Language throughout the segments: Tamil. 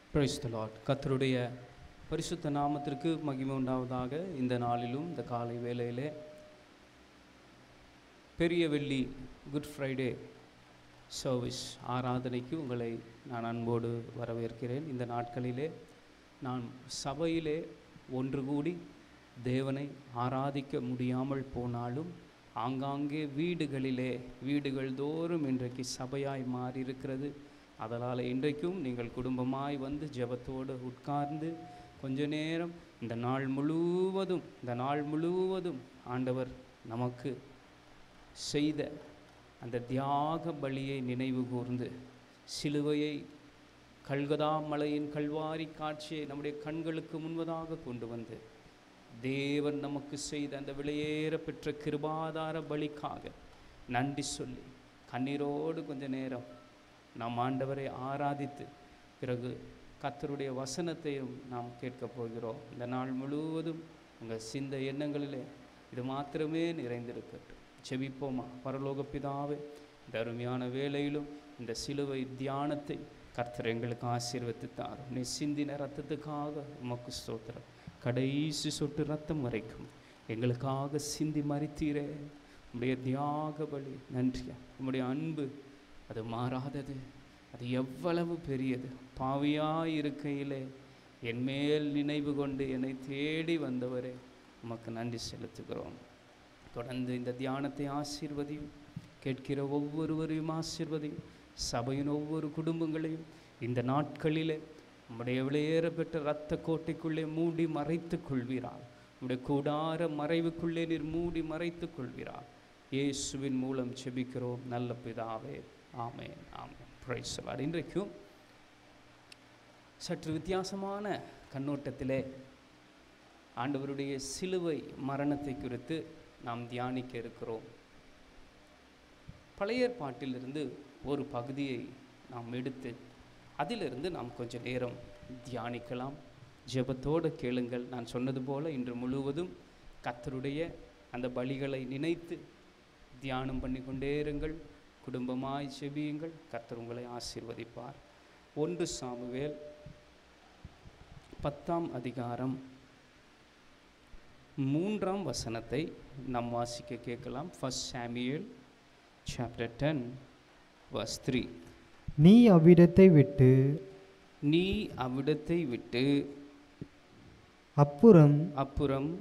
பிரைஸ் த லார்ட் கர்த்தருடைய பரிசுத்த நாமத்திற்கு மகிமை உண்டாவதாக இந்த நாளிலும் இந்த காலை வேளையிலே பெரிய வெள்ளி குட் ஃப்ரைடே சர்வீஸ் ஆராதனைக்கு உங்களை நான் அன்போடு வரவேற்கிறேன் இந்த நாட்களிலே நான் சபையிலே ஒன்று கூடி தேவனை ஆராதிக்க முடியாமல் போனாலும் ஆங்காங்கே வீடுகளிலே வீடுகள் தோறும் இன்றைக்கு சபையாய் மாறியிருக்கிறது அதனால் இன்றைக்கும் நீங்கள் குடும்பமாய் வந்து ஜெபத்தோடு உட்கார்ந்து கொஞ்ச நேரம் இந்த நாள் முழுவதும் இந்த நாள் முழுவதும் ஆண்டவர் நமக்கு செய்த அந்த தியாக பலியை நினைவு கூர்ந்து சிலுவையை கல்கதா மலையின் கல்வாரி காட்சியை நம்முடைய கண்களுக்கு முன்பதாக கொண்டு வந்து தேவன் நமக்கு செய்த அந்த விலையேற பெற்ற கிருபாதார பலிக்காக நன்றி சொல்லி கண்ணீரோடு கொஞ்ச நேரம் நாம் ஆண்டவரை ஆராதித்து பிறகு கர்த்தருடைய வசனத்தையும் நாம் கேட்கப் போகிறோம் இந்த நாள் முழுவதும் உங்கள் சிந்த எண்ணங்களிலே இது மாத்திரமே நிறைந்திருக்கட்டும் செபிப்போமா பரலோக பிதாவே இந்த அருமையான வேளையிலும் இந்த சிலுவை தியானத்தை கர்த்தர் எங்களுக்கு ஆசீர்வத்து தாரும் நீ சிந்தின ரத்தத்துக்காக உமக்கு ஸ்தோத்திரம் கடைசி சொட்டு ரத்தம் வரைக்கும் எங்களுக்காக சிந்தி மறித்தீரே உம்முடைய தியாக பலி நன்றியா உம்முடைய அன்பு அது மாறாதது அது எவ்வளவு பெரியது பாவியாய் இருக்கையிலே என் மேல் நினைவு கொண்டு என்னை தேடி வந்தவரே உமக்கு நன்றி செலுத்துகிறோம் தொடர்ந்து இந்த தியானத்தை ஆசீர்வதியும் கேட்கிற ஒவ்வொருவரையும் ஆசீர்வதியும் சபையின் ஒவ்வொரு குடும்பங்களையும் இந்த நாட்களிலே உம்முடைய விளையேற பெற்ற இரத்த கோட்டைக்குள்ளே மூடி மறைத்துக் கொள்வீரார் உம்முடைய கூடார மறைவுக்குள்ளே நீர் மூடி மறைத்துக் கொள்வீரார் இயேசுவின் மூலம் செபிக்கிறோம் நல்ல பிதாவே ஆமென் ஆமென் பிரைஸ் இன்றைக்கும் சற்று வித்தியாசமான கண்ணோட்டத்திலே ஆண்டவருடைய சிலுவை மரணத்தை குறித்து நாம் தியானிக்க இருக்கிறோம் பழைய ஏற்பாட்டிலிருந்து ஒரு பகுதியை நாம் எடுத்து அதிலிருந்து நாம் கொஞ்ச நேரம் தியானிக்கலாம் ஜெபத்தோடு கேளுங்கள் நான் சொன்னது போல இன்று முழுவதும் கத்தருடைய அந்த பலிகளை நினைத்து தியானம் பண்ணி கொண்டே இருங்கள் குடும்பமாய் செபியுங்கள் கர்த்தர் உங்களை ஆசீர்வதிப்பார் ஒன்று சாமுவேல் பத்தாம் அதிகாரம் மூன்றாம் வசனத்தை நாம் வாசிக்க கேட்கலாம் ஃபர்ஸ்ட் சாமியல் சாப்டர் டென் வர்ஸ் த்ரீ நீ அவ்விடத்தை விட்டு நீ அவ்விடத்தை விட்டு அப்புறம் அப்புறம்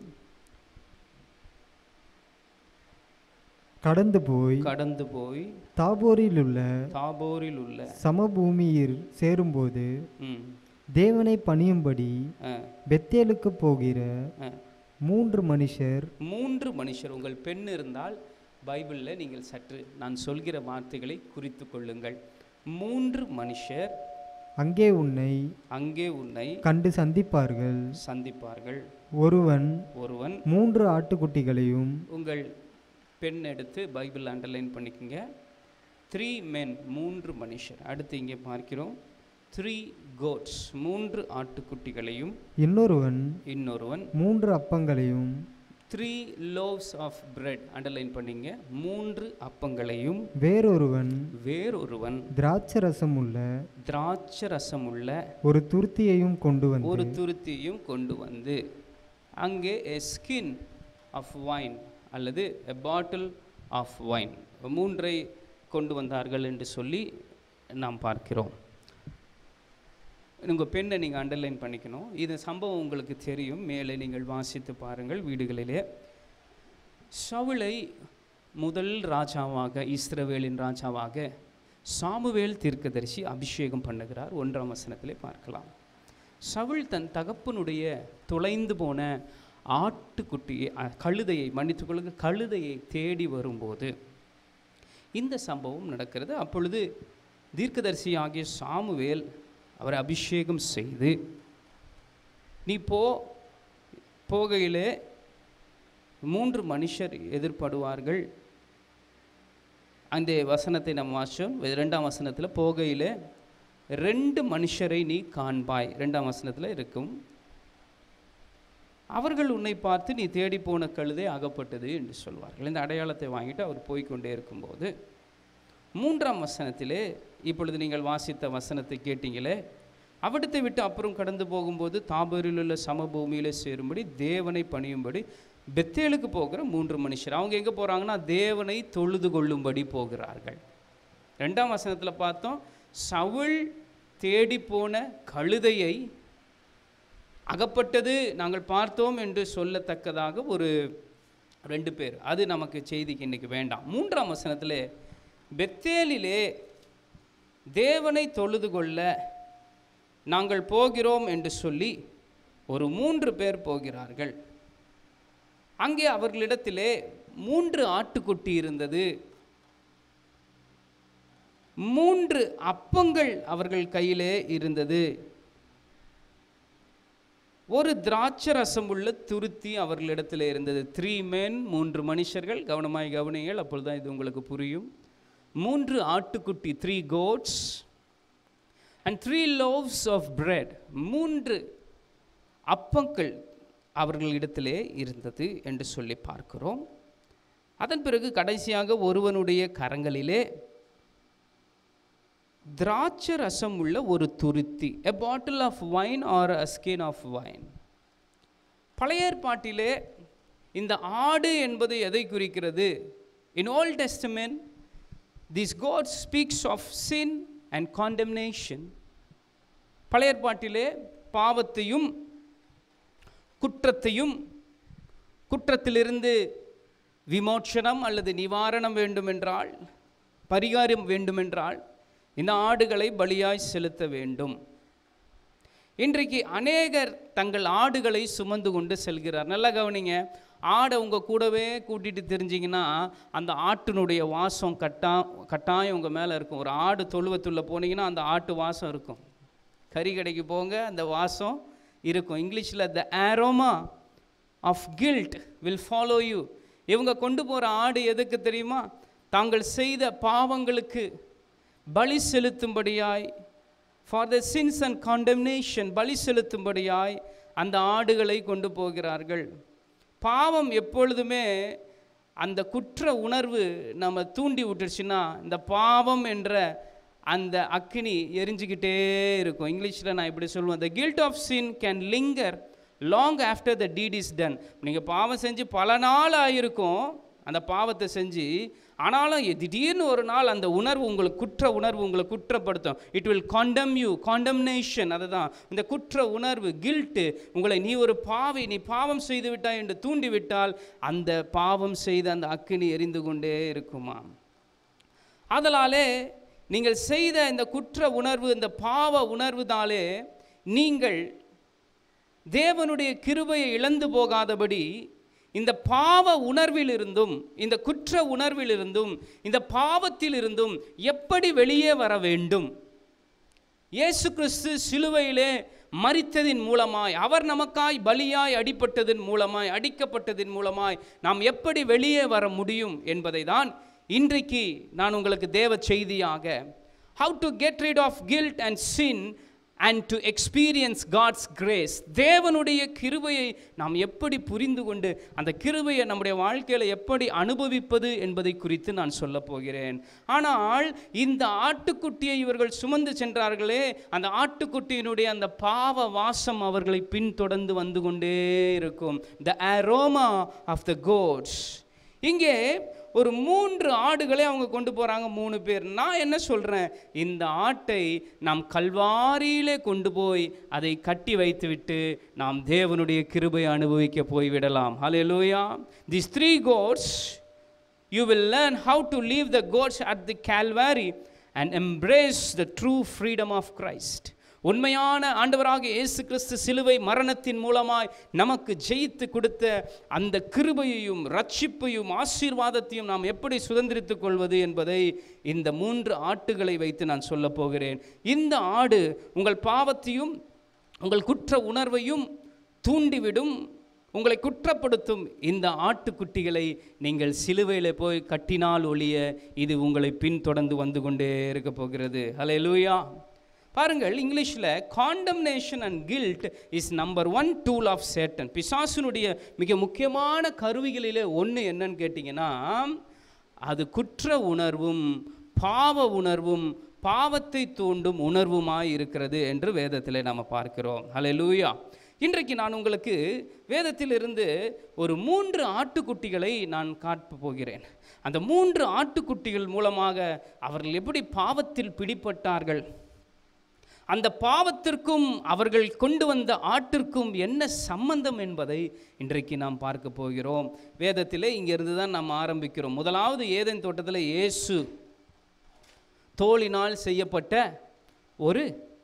கடந்து போய் கடந்து போய் தாபோரில் உள்ள தாபோரில் உள்ள சமபூமியில் சேரும்போது ம் தேவனை பணியும்படி ஆ, பெத்தேலுக்கு போகிற ஆ. மூன்று மனுஷர் மூன்று மனுஷர் உங்கள் பெண் இருந்தால் பைபிளில் நீங்கள் சற்று நான் சொல்கிற வார்த்தைகளை குறித்து கொள்ளுங்கள் மூன்று மனுஷர் அங்கே உன்னை அங்கே உன்னை கண்டு சந்திப்பார்கள் சந்திப்பார்கள் ஒருவன் ஒருவன் மூன்று ஆட்டுக்குட்டிகளையும் உங்கள் பெண் எடுத்து பைபிள் அண்டர்லைன் பண்ணிக்கோங்க த்ரீ மென் மூன்று மனுஷர் அடுத்து இங்கே பார்க்கிறோம் த்ரீ கோட்ஸ் மூன்று ஆட்டுக்குட்டிகளையும் இன்னொருவன் இன்னொருவன் மூன்று அப்பங்களையும் three loaves of bread underline பண்ணிங்க மூன்று அப்பங்களையும் வேறொருவன் வேறொருவன் திராட்சரசம் உள்ள திராட்சை ரசம் உள்ள ஒரு துருத்தியையும் கொண்டு வந்து ஒரு துருத்தியும் கொண்டு வந்து அங்கே எ ஸ்கின் ஆஃப் வைன் அல்லது எ பாட்டில் ஆஃப் வைன் மூன்றை கொண்டு வந்தார்கள் என்று சொல்லி நாம் பார்க்கிறோம் உங்கள் பெண்ணை நீங்கள் அண்டர்லைன் பண்ணிக்கணும் இது சம்பவம் உங்களுக்கு தெரியும் மேலே நீங்கள் வாசித்து பாருங்கள் வீடுகளிலே சவுளை முதல் ராஜாவாக இஸ்ரவேலின் ராஜாவாக சாமுவேல் தீர்க்கதரிசி அபிஷேகம் பண்ணுகிறார் ஒன்றாம் வசனத்திலே பார்க்கலாம் சவுல் தன் தகப்பனுடைய தொலைந்து போன ஆட்டுக்குட்டியை அ, கழுதையை மன்னித்துக் கொள்ளுங்க கழுதையை தேடி வரும்போது இந்த சம்பவம் நடக்கிறது அப்பொழுது தீர்க்கதரிசி ஆகிய சாமுவேல் அவரை அபிஷேகம் செய்து நீ போ போகையிலே மூன்று மனுஷர் எதிர்படுவார்கள் அந்த வசனத்தை நம்ம வாசிச்சோம் ரெண்டாம் வசனத்தில் போகையில் ரெண்டு மனுஷரை நீ காண்பாய் ரெண்டாம் வசனத்தில் இருக்கும் அவர்கள் உன்னை பார்த்து நீ தேடி போன கழுதை அகப்பட்டது என்று சொல்வார்கள் இந்த அடையாளத்தை வாங்கிட்டு அவர் போய்க்கொண்டே இருக்கும்போது மூன்றாம் வசனத்திலே இப்பொழுது நீங்கள் வாசித்த வசனத்தை கேட்டீங்களே அவிடத்தை விட்டு அப்புறம் கடந்து போகும்போது தாபரில் உள்ள சமபூமியில் சேரும்படி தேவனை பணியும்படி பெத்தேலுக்கு போகிற மூன்று மனுஷர் அவங்க எங்கே போகிறாங்கன்னா தேவனை தொழுது கொள்ளும்படி போகிறார்கள் ரெண்டாம் வசனத்தில் பார்த்தோம் சவுல் தேடி போன கழுதையை அகப்பட்டது நாங்கள் பார்த்தோம் என்று சொல்லத்தக்கதாக ஒரு ரெண்டு பேர் அது நமக்கு செய்திக்கு இன்னைக்கு வேண்டாம் மூன்றாம் வசனத்தில் பெத்தேலிலே தேவனை தொழுது கொள்ள நாங்கள் போகிறோம் என்று சொல்லி ஒரு மூன்று பேர் போகிறார்கள் அங்கே அவர்களிடத்திலே மூன்று ஆட்டுக்குட்டி இருந்தது மூன்று அப்பங்கள் அவர்கள் கையிலே இருந்தது ஒரு திராட்சை ரசம் உள்ள துருத்தி அவர்களிடத்தில் இருந்தது த்ரீ men மூன்று மனுஷர்கள் கவனமாய் கவனிங்கள் அப்பொழுதுதான் இது உங்களுக்கு புரியும் மூன்று ஆட்டுக்குட்டி three goats and three loaves of bread மூன்று அப்பங்கள் அவர்களிடத்திலே இருந்தது என்று சொல்லி பார்க்கிறோம் அதன் பிறகு கடைசியாக ஒருவனுடைய கரங்களிலே திராட்சை ரசம் உள்ள ஒரு துருத்தி a bottle of wine or a skin of wine பழைய ஏற்பாட்டிலே இந்த ஆடு என்பது எதை குறிக்கிறது in Old Testament this God speaks of sin and condemnation பழைய ஏற்பாட்டிலே பாவத்தையும் குற்றத்தையும் குற்றத்திலிருந்து விமோச்சனம் அல்லது நிவாரணம் வேண்டுமென்றால் பரிகாரம் வேண்டுமென்றால் இந்த ஆடுகளை பலியாய் செலுத்த வேண்டும் இன்றைக்கு அநேகர் தங்கள் ஆடுகளை சுமந்து கொண்டு செல்கிறார் நல்லா கவனிங்க ஆடை உங்கள் கூடவே கூட்டிகிட்டு தெரிஞ்சிங்கன்னா அந்த ஆட்டினுடைய வாசம் கட்டா கட்டாயம் உங்கள் மேலே இருக்கும் ஒரு ஆடு தொழுவத்துள்ள போனீங்கன்னா அந்த ஆட்டு வாசம் இருக்கும் கறி கடைக்கு போங்க அந்த வாசம் இருக்கும் இங்கிலீஷில் the aroma of guilt will follow you இவங்க கொண்டு போகிற ஆடு எதுக்கு தெரியுமா தாங்கள் செய்த பாவங்களுக்கு பலி செலுத்தும்படியாய் for the sins and condemnation பலி செலுத்தும்படியாய் அந்த ஆடுகளை கொண்டு போகிறார்கள் பாவம் எப்பொழுதுமே அந்த குற்ற உணர்வு நம்ம தூண்டி விட்டுருச்சுன்னா இந்த பாவம் என்ற அந்த அக்கினி எரிஞ்சுக்கிட்டே இருக்கும் இங்கிலீஷில் நான் இப்படி சொல்லுவேன் the guilt of sin can linger long after the deed is done நீங்கள் பாவம் செஞ்சு பல நாள் ஆயிருக்கும் அந்த பாவத்தை செஞ்சு ஆனாலும் எ- திடீர்னு ஒரு நாள் அந்த உணர்வு உங்களுக்கு குற்ற உணர்வு உங்களை குற்றப்படுத்தும் it will condemn you condemnation அதுதான் இந்த குற்ற உணர்வு கில்ட்டு உங்களை நீ ஒரு பாவி நீ பாவம் செய்து விட்டாய் என்று தூண்டி விட்டால் அந்த பாவம் செய்த அந்த அக்கினி எரிந்து கொண்டே இருக்குமாம் அதனாலே நீங்கள் செய்த இந்த குற்ற உணர்வு இந்த பாவ உணர்வுதாலே நீங்கள் தேவனுடைய கிருபையை இழந்து போகாதபடி இந்த பாவ உணர்விலிருந்தும் இந்த குற்ற உணர்விலிருந்தும் இந்த பாவத்திலிருந்தும் எப்படி வெளியே வர வேண்டும் இயேசு கிறிஸ்து சிலுவையிலே மரித்ததின் மூலமாய் அவர் நமக்காய் பலியாய் அடிபட்டதன் மூலமாய் அடிக்கப்பட்டதின் மூலமாய் நாம் எப்படி வெளியே வர முடியும் என்பதை தான் இன்றைக்கு நான் உங்களுக்கு தேவ செய்தியாக how to get rid of guilt and sin and to experience God's grace தேவனுடைய கிருபையை நாம் எப்படி புரிந்து கொண்டு அந்த கிருபையை நம்முடைய வாழ்க்கையில் எப்படி அனுபவிப்பது என்பதை குறித்து நான் சொல்லப் போகிறேன் ஆனால் இந்த ஆட்டுக்குட்டியை இவர்கள் சுமந்து சென்றார்களே அந்த ஆட்டுக்குட்டியினுடைய அந்த பாவ வாசம் அவர்களை பின்தொடர்ந்து வந்து கொண்டே இருக்கும் the aroma of the goats இங்கே ஒரு மூன்று ஆடுகளை அவங்க கொண்டு போகிறாங்க மூணு பேர் நான் என்ன சொல்கிறேன் இந்த ஆட்டை நாம் கல்வாரியிலே கொண்டு போய் அதை கட்டி வைத்துவிட்டு நாம் தேவனுடைய கிருபை அனுபவிக்க போய்விடலாம் ஹalleluya these three goats you will learn how to leave the goats at the calvary and embrace the true freedom of christ உண்மையான ஆண்டவராக இயேசு கிறிஸ்து சிலுவை மரணத்தின் மூலமாய் நமக்கு ஜெயித்து கொடுத்த அந்த கிருபையையும் ரட்சிப்பையும் ஆசீர்வாதத்தையும் நாம் எப்படி சுதந்திரித்துக் கொள்வது என்பதை இந்த மூன்று ஆட்டுகளை வைத்து நான் சொல்லப் போகிறேன் இந்த ஆடு உங்கள் பாவத்தையும் உங்கள் குற்ற உணர்வையும் தூண்டிவிடும் உங்களை குற்றப்படுத்தும் இந்த ஆட்டுக்குட்டிகளை நீங்கள் சிலுவையில் போய் கட்டினால் ஒழிய இது உங்களை பின்தொடர்ந்து வந்து கொண்டே இருக்க போகிறது ஹalleluya பாருங்கள் இங்கிலீஷில் condemnation and guilt is number one tool of Satan பிசாசுனுடைய மிக முக்கியமான கருவிகளிலே ஒன்று என்னன்னு கேட்டிங்கன்னா அது குற்ற உணர்வும் பாவ உணர்வும் பாவத்தை தூண்டும் உணர்வுமாய் இருக்கிறது என்று வேதத்திலே நாம் பார்க்கிறோம் ஹalleluya இன்றைக்கு நான் உங்களுக்கு வேதத்திலிருந்து ஒரு மூன்று ஆட்டுக்குட்டிகளை நான் காட்டப் போகிறேன் அந்த மூன்று ஆட்டுக்குட்டிகள் மூலமாக அவர்கள் எப்படி பாவத்தில் பிடிப்பட்டார்கள் அந்த பாவத்திற்கும் அவர்கள் கொண்டு வந்த ஆட்டிற்கும் என்ன சம்பந்தம் என்பதை இன்றைக்கு நாம் பார்க்க போகிறோம் வேதத்திலே இங்கிருந்து தான் நாம் ஆரம்பிக்கிறோம் முதலாவது ஏதேன் தோட்டத்தில் இயேசு தோளினால் செய்யப்பட்ட ஒரு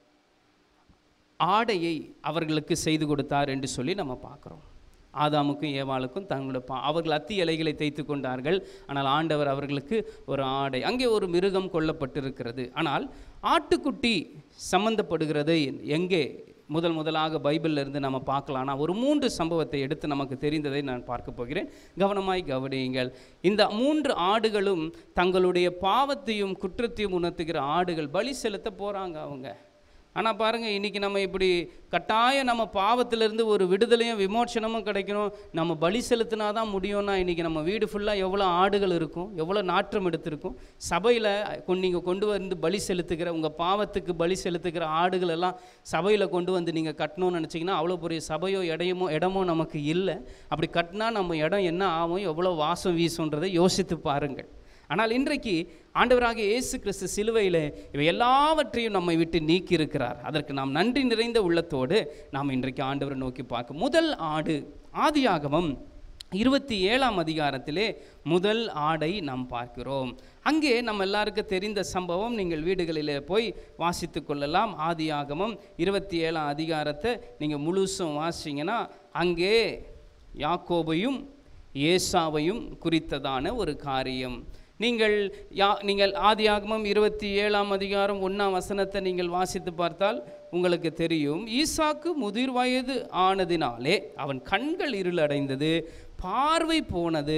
ஆடையை அவர்களுக்கு செய்து கொடுத்தார் என்று சொல்லி நம்ம பார்க்குறோம் ஆதாமுக்கும் ஏவாளுக்கும் தங்களோட பா அவர்கள் அத்தி இலைகளை தேய்த்து கொண்டார்கள் ஆனால் ஆண்டவர் அவர்களுக்கு ஒரு ஆடை அங்கே ஒரு மிருகம் கொல்லப்பட்டிருக்கிறது ஆனால் ஆட்டுக்குட்டி சம்பந்தப்படுகிறது எங்கே முதல் முதலாக பைபிளில் இருந்து நம்ம பார்க்கலாம் ஆனால் ஒரு மூன்று சம்பவத்தை எடுத்து நமக்கு தெரிந்ததை நான் பார்க்க போகிறேன் கவனமாய் கவனியுங்கள் இந்த மூன்று ஆடுகளும் தங்களுடைய பாவத்தையும் குற்றத்தையும் உணர்த்துகிற ஆடுகள் பலி செலுத்த போகிறாங்க அவங்க ஆனால் பாருங்கள் இன்றைக்கி நம்ம இப்படி கட்டாயம் நம்ம பாவத்திலிருந்து ஒரு விடுதலையும் விமோச்சனமும் கிடைக்கணும் நம்ம பலி செலுத்தினா தான் முடியும்னா இன்றைக்கி நம்ம வீடு ஃபுல்லாக எவ்வளோ ஆடுகள் இருக்கும் எவ்வளோ நாற்றம் எடுத்திருக்கும் சபையில் நீங்கள் கொண்டு வந்து பலி செலுத்துகிற உங்கள் பாவத்துக்கு பலி செலுத்துகிற ஆடுகள் எல்லாம் சபையில் கொண்டு வந்து நீங்கள் கட்டணும்னு நினச்சிங்கன்னா அவ்வளோ பெரிய சபையோ இடமோ இடமோ நமக்கு இல்லை அப்படி கட்டினா நம்ம இடம் என்ன ஆகும் எவ்வளோ வாசம் வீசுன்றதை யோசித்து பாருங்கள் ஆனால் இன்றைக்கு ஆண்டவராகிய இயேசு கிறிஸ்து சிலுவையில் இவை எல்லாவற்றையும் நம்மை விட்டு நீக்கி இருக்கிறார் அதற்கு நாம் நன்றி நிறைந்த உள்ளத்தோடு நாம் இன்றைக்கு ஆண்டவரை நோக்கி பார்க்க முதல் ஆடு ஆதியாகமம் இருபத்தி ஏழாம் அதிகாரத்திலே முதல் ஆடை நாம் பார்க்கிறோம் அங்கே நம்ம எல்லாருக்கும் தெரிந்த சம்பவம் நீங்கள் வீடுகளிலே போய் வாசித்து கொள்ளலாம் ஆதியாகமம் இருபத்தி ஏழாம் அதிகாரத்தை நீங்கள் முழுசும் வாசிங்கன்னா அங்கே யாக்கோபையும் ஏசாவையும் குறித்ததான ஒரு காரியம் நீங்கள் யா நீங்கள் ஆதியாகமம் இருபத்தி ஏழாம் அதிகாரம் ஒன்றாம் வசனத்தை நீங்கள் வாசித்து பார்த்தால் உங்களுக்கு தெரியும் ஈசாக்கு முதிர் வயது ஆனதினாலே அவன் கண்கள் இருளடைந்தது பார்வை போனது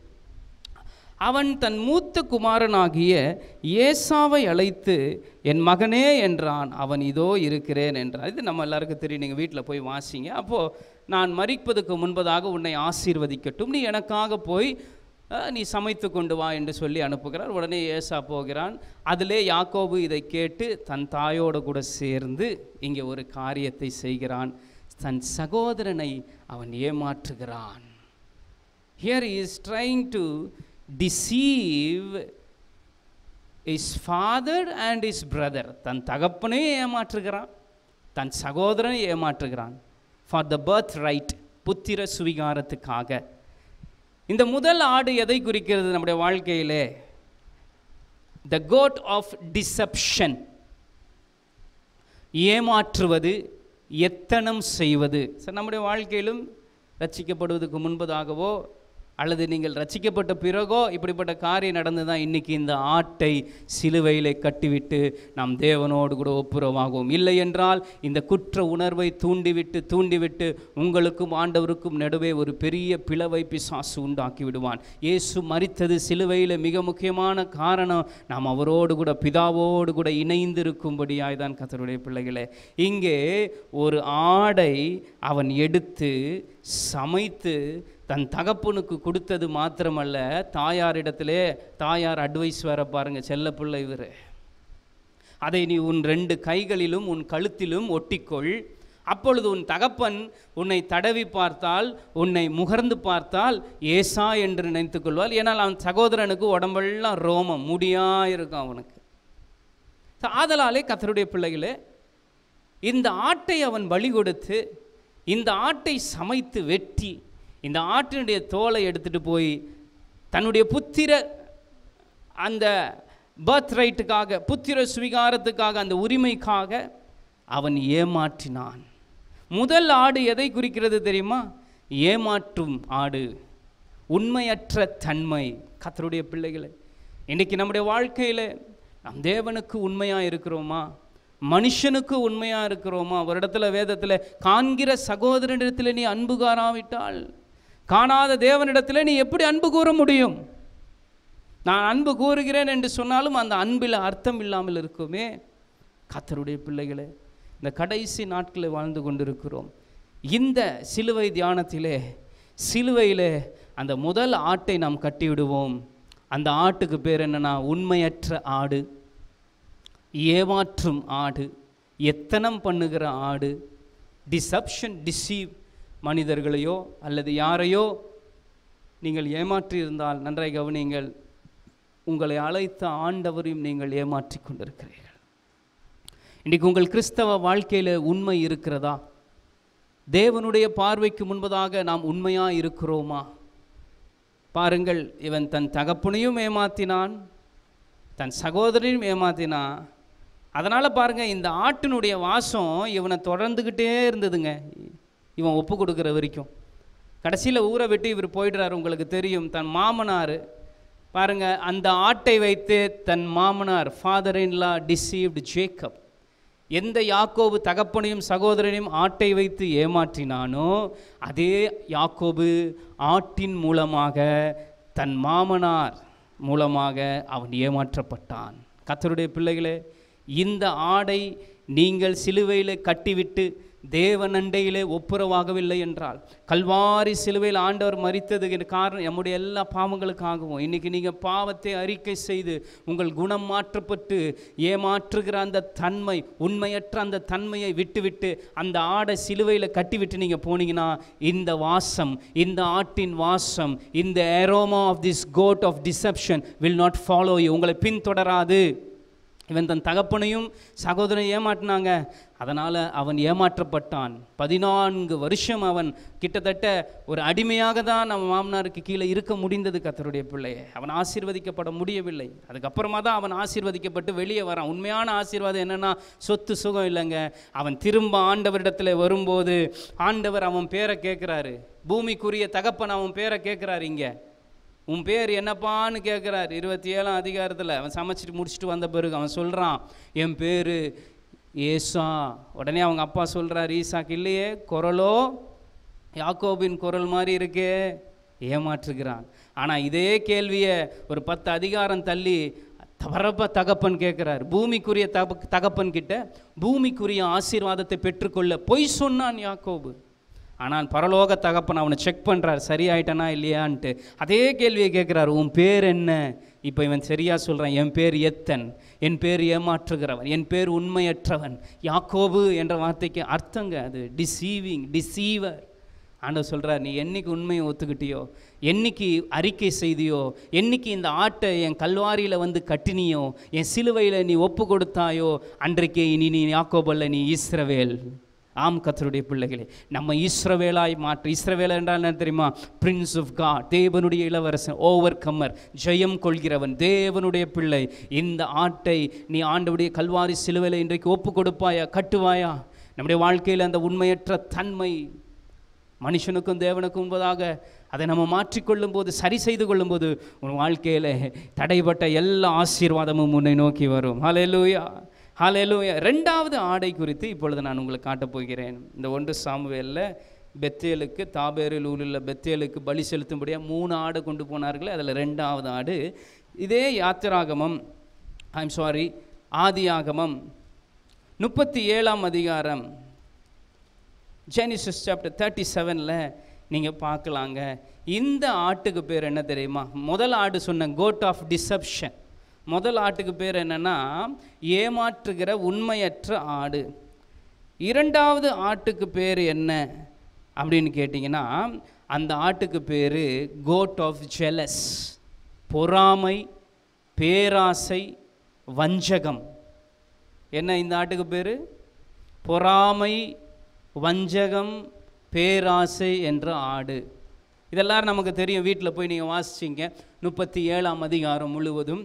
அவன் தன் மூத்த குமாரனாகிய ஏசாவை அழைத்து என் மகனே என்றான் அவன் இதோ இருக்கிறேன் என்றான் இது நம்ம எல்லாருக்கும் தெரியும் நீங்கள் வீட்டில் போய் வாசிங்க அப்போது நான் மறிப்பதுக்கு முன்பதாக உன்னை ஆசீர்வதிக்கட்டும் நீ எனக்காக போய் அஹ், நீ சமைத்து கொண்டு வா என்று சொல்லி அனுப்புகிறார் உடனே ஏசா போகிறான் அதிலே யாக்கோபு இதை கேட்டு தன் தாயோடு கூட சேர்ந்து இங்கே ஒரு காரியத்தை செய்கிறான் தன் சகோதரனை அவன் ஏமாற்றுகிறான் here is trying to deceive his father and his brother தன் தகப்பனையும் ஏமாற்றுகிறான் தன் சகோதரனை ஏமாற்றுகிறான் ஃபார் த பர்த் ரைட் புத்திர சுவிகாரத்துக்காக இந்த முதல் ஆடு எதை குறிக்கிறது நம்முடைய வாழ்க்கையிலே த கோட் ஆஃப் டிசப்ஷன் ஏமாற்றுவது எத்தனம் செய்வது சார் நம்முடைய வாழ்க்கையிலும் ரட்சிக்கப்படுவதற்கு முன்பதாகவோ அல்லது நீங்கள் ரட்சிக்கப்பட்ட பிறகோ இப்படிப்பட்ட காரியம் நடந்து தான் இன்றைக்கி இந்த ஆட்டை சிலுவையிலே கட்டிவிட்டு நாம் தேவனோடு கூட ஒப்புரவாகும் இல்லை என்றால் இந்த குற்ற உணர்வை தூண்டிவிட்டு தூண்டிவிட்டு உங்களுக்கும் ஆண்டவருக்கும் நடுவே ஒரு பெரிய பிளவை பிசாசு உண்டாக்கி விடுவான் இயேசு மரித்தது சிலுவையில் மிக முக்கியமான காரணம் நாம் அவரோடு கூட பிதாவோடு கூட இணைந்திருக்கும்படியாய் தான் கத்தருடைய பிள்ளைகளே இங்கே ஒரு ஆடை அவன் எடுத்து சமைத்து தன் தகப்பனுக்கு கொடுத்தது மாத்திரமல்ல தாயாரிடத்திலே தாயார் அட்வைஸ் வேற பாருங்க செல்லப்பிள்ளை இவர் அதை நீ உன் ரெண்டு கைகளிலும் உன் கழுத்திலும் ஒட்டிக்கொள் அப்பொழுது உன் தகப்பன் உன்னை தடவி பார்த்தால் உன்னை முகர்ந்து பார்த்தால் ஏசா என்று நினைத்துக் கொள்வாள் ஏன்னால் அவன் சகோதரனுக்கு உடம்பெல்லாம் ரோமம் முடியா இருக்கும் அவனுக்கு ஆதலாலே கத்தருடைய பிள்ளைகளே இந்த ஆட்டை அவன் பலி கொடுத்து இந்த ஆட்டை சமைத்து வெட்டி இந்த ஆட்டினுடைய தோலை எடுத்துட்டு போய் தன்னுடைய புத்திர அந்த பர்த் ரைட்டுக்காக புத்திர சுவிகாரத்துக்காக அந்த உரிமைக்காக அவன் ஏமாற்றினான் முதல் ஆடு எதை குறிக்கிறது தெரியுமா ஏமாற்றும் ஆடு உண்மையற்ற தன்மை கத்தருடைய பிள்ளைகளை இன்னைக்கு நம்முடைய வாழ்க்கையில் நம் தேவனுக்கு உண்மையாக இருக்கிறோமா மனுஷனுக்கு உண்மையாக இருக்கிறோமா ஒரு இடத்துல வேதத்தில் காண்கிற சகோதரனிடத்தில் நீ அன்பு காராவிட்டால் காணாத தேவனிடத்தில் நீ எப்படி அன்பு கூற முடியும் நான் அன்பு கூறுகிறேன் என்று சொன்னாலும் அந்த அன்பில் அர்த்தம் இல்லாமல் இருக்குமே கத்தருடைய பிள்ளைகளே இந்த கடைசி நாட்களில் வாழ்ந்து கொண்டிருக்கிறோம் இந்த சிலுவை தியானத்திலே சிலுவையிலே அந்த முதல் ஆட்டை நாம் கட்டிவிடுவோம் அந்த ஆட்டுக்கு பேர் என்னன்னா உண்மையற்ற ஆடு ஏமாற்றும் ஆடு எத்தனம் பண்ணுகிற ஆடு டிசப்ஷன் டிசீவ் மனிதர்களையோ அல்லது யாரையோ நீங்கள் ஏமாற்றி இருந்தால் நன்றாய் கவனியுங்கள் உங்களை அழைத்த ஆண்டவரையும் நீங்கள் ஏமாற்றி கொண்டிருக்கிறீர்கள் இன்றைக்கு உங்கள் கிறிஸ்தவ வாழ்க்கையில் உண்மை இருக்கிறதா தேவனுடைய பார்வைக்கு முன்பதாக நாம் உண்மையாக இருக்கிறோமா பாருங்கள் இவன் தன் தகப்பனையும் ஏமாத்தினான் தன் சகோதரனையும் ஏமாத்தினான் அதனால் பாருங்கள் இந்த ஆட்டினுடைய வாசம் இவனை தொடர்ந்துக்கிட்டே இருந்ததுங்க இவன் ஒப்பு கொடுக்குற வரைக்கும் கடைசியில் ஊரை விட்டு இவர் போயிடுறாரு உங்களுக்கு தெரியும் தன் மாமனார் பாருங்க அந்த ஆட்டை வைத்து தன் மாமனார் ஃபாதர் இன்லா டிசீவ்டு ஜேக்கப் எந்த யாக்கோபு தகப்பனையும் சகோதரனையும் ஆட்டை வைத்து ஏமாற்றினானோ அதே யாக்கோபு ஆட்டின் மூலமாக தன் மாமனார் மூலமாக அவன் ஏமாற்றப்பட்டான் கத்தருடைய பிள்ளைகளே இந்த ஆடை நீங்கள் சிலுவையில் கட்டிவிட்டு தேவனண்டையிலே ஒப்புரவாகவில்லை என்றால் கல்வாரி சிலுவையில் ஆண்டவர் மறித்ததுக்கு காரணம் நம்முடைய எல்லா பாவங்களுக்காகவும் இன்றைக்கி நீங்கள் பாவத்தை அறிக்கை செய்து உங்கள் குணம் மாற்றப்பட்டு ஏமாற்றுகிற அந்த தன்மை உண்மையற்ற அந்த தன்மையை விட்டுவிட்டு அந்த ஆடை சிலுவையில் கட்டிவிட்டு நீங்கள் போனீங்கன்னா இந்த வாசம் இந்த ஆட்டின் வாசம் இந்த aroma of this goat of deception will not follow you உங்களை பின்தொடராது இவன் தன் தகப்பனையும் சகோதரனை ஏமாட்டினாங்க அதனால் அவன் ஏமாற்றப்பட்டான் பதினான்கு வருஷம் அவன் கிட்டத்தட்ட ஒரு அடிமையாக தான் நம்ம மாமனாருக்கு கீழே இருக்க முடிந்தது கத்தருடைய பிள்ளையை அவன் ஆசீர்வதிக்கப்பட முடியவில்லை அதுக்கப்புறமா தான் அவன் ஆசீர்வதிக்கப்பட்டு வெளியே வரான் உண்மையான ஆசீர்வாதம் என்னென்னா சொத்து சுகம் இல்லைங்க அவன் திரும்ப ஆண்டவரிடத்தில் வரும்போது ஆண்டவர் அவன் பேரை கேட்குறாரு பூமிக்குரிய தகப்பன் அவன் பேரை கேட்குறாரு இங்கே உன் பேர் என்னப்பான்னு கேட்குறார் இருபத்தி ஏழாம் அதிகாரத்தில் அவன் சமைச்சிட்டு முடிச்சுட்டு வந்த பிறகு அவன் சொல்கிறான் என் பேர் ஏசா உடனே அவங்க அப்பா சொல்கிறார் ஈசாக்கு இல்லையே குரலோ யாக்கோபின் குரல் மாதிரி இருக்கே ஏமாற்றுகிறான் ஆனால் இதே கேள்வியை ஒரு பத்து அதிகாரம் தள்ளி பரப்ப தகப்பன் கேட்குறார் பூமிக்குரிய தக தகப்பன் கிட்ட பூமிக்குரிய ஆசீர்வாதத்தை பெற்றுக்கொள்ள பொய் சொன்னான் யாக்கோபு ஆனால் பரலோக தகப்பன் அவனை செக் பண்ணுறார் சரியாயிட்டனா இல்லையான்ட்டு அதே கேள்வியை கேட்குறாரு உன் பேர் என்ன இப்போ இவன் சரியாக சொல்கிறான் என் பேர் எத்தன் என் பேர் ஏமாற்றுகிறவன் என் பேர் உண்மையற்றவன் யாக்கோபு என்ற வார்த்தைக்கு அர்த்தங்க அது டிசீவிங் டிசீவர் ஆண்டவர் சொல்கிறார் நீ என்னைக்கு உண்மையை ஒத்துக்கிட்டியோ என்னைக்கு அறிக்கை செய்தியோ என்னைக்கு இந்த ஆட்டை என் கல்வாரியில் வந்து கட்டினியோ என் சிலுவையில் நீ ஒப்பு கொடுத்தாயோ அன்றைக்கே இனி நீ யாக்கோபல்ல நீ இஸ்ரவேல் ஆம் கத்தருடைய பிள்ளைகளே நம்ம இஸ்ரவேலாய் மாற்று இஸ்ரவேல் என்றால் என்ன தெரியுமா பிரின்ஸ் ஆஃப் காட் தேவனுடைய இளவரசன் ஓவர் கம்மர் ஜெயம் கொள்கிறவன் தேவனுடைய பிள்ளை இந்த ஆட்டை நீ ஆண்டவுடைய கல்வாரி சிலுவையில் இன்றைக்கு ஒப்பு கொடுப்பாயா கட்டுவாயா நம்முடைய வாழ்க்கையில் அந்த உண்மையற்ற தன்மை மனுஷனுக்கும் தேவனுக்கும் என்பதாக அதை நம்ம மாற்றிக்கொள்ளும் போது சரி செய்து கொள்ளும்போது உன் வாழ்க்கையில் தடைப்பட்ட எல்லா ஆசீர்வாதமும் உன்னை நோக்கி வரும் ஹalleluya ஹalleluya ரெண்டாவது ஆடை குறித்து இப்பொழுது நான் உங்களுக்கு காட்டப் போகிறேன் இந்த ஒன்று சாமுவேலில் பெத்தேலுக்கு தாபேரில் உள்ள பெத்தேலுக்கு பலி செலுத்தும்படியாக மூணு ஆடு கொண்டு போனார்கள் அதில் ரெண்டாவது ஆடு இதே யாத்திராகமம் ஐம் சாரி ஆதியாகமம் முப்பத்தி ஏழாம் அதிகாரம் ஜெனிசஸ் சாப்டர் தேர்ட்டி செவனில் நீங்கள் பார்க்கலாங்க இந்த ஆட்டுக்கு பேர் என்ன தெரியுமா முதல் ஆடு சொன்ன கோட் ஆஃப் டிசப்ஷன் முதல் ஆட்டுக்கு பேர் என்னென்னா ஏமாற்றுகிற உண்மையற்ற ஆடு இரண்டாவது ஆட்டுக்கு பேர் என்ன அப்படின்னு கேட்டிங்கன்னா அந்த ஆட்டுக்கு பேர் கோட் ஆஃப் ஜெலஸ் பொறாமை பேராசை வஞ்சகம் என்ன இந்த ஆட்டுக்கு பேர் பொறாமை வஞ்சகம் பேராசை என்ற ஆடு இதெல்லாம் நமக்கு தெரியும் வீட்டில் போய் நீங்கள் வாசிச்சிங்க முப்பத்தி ஏழாம் அதிகாரம் முழுவதும்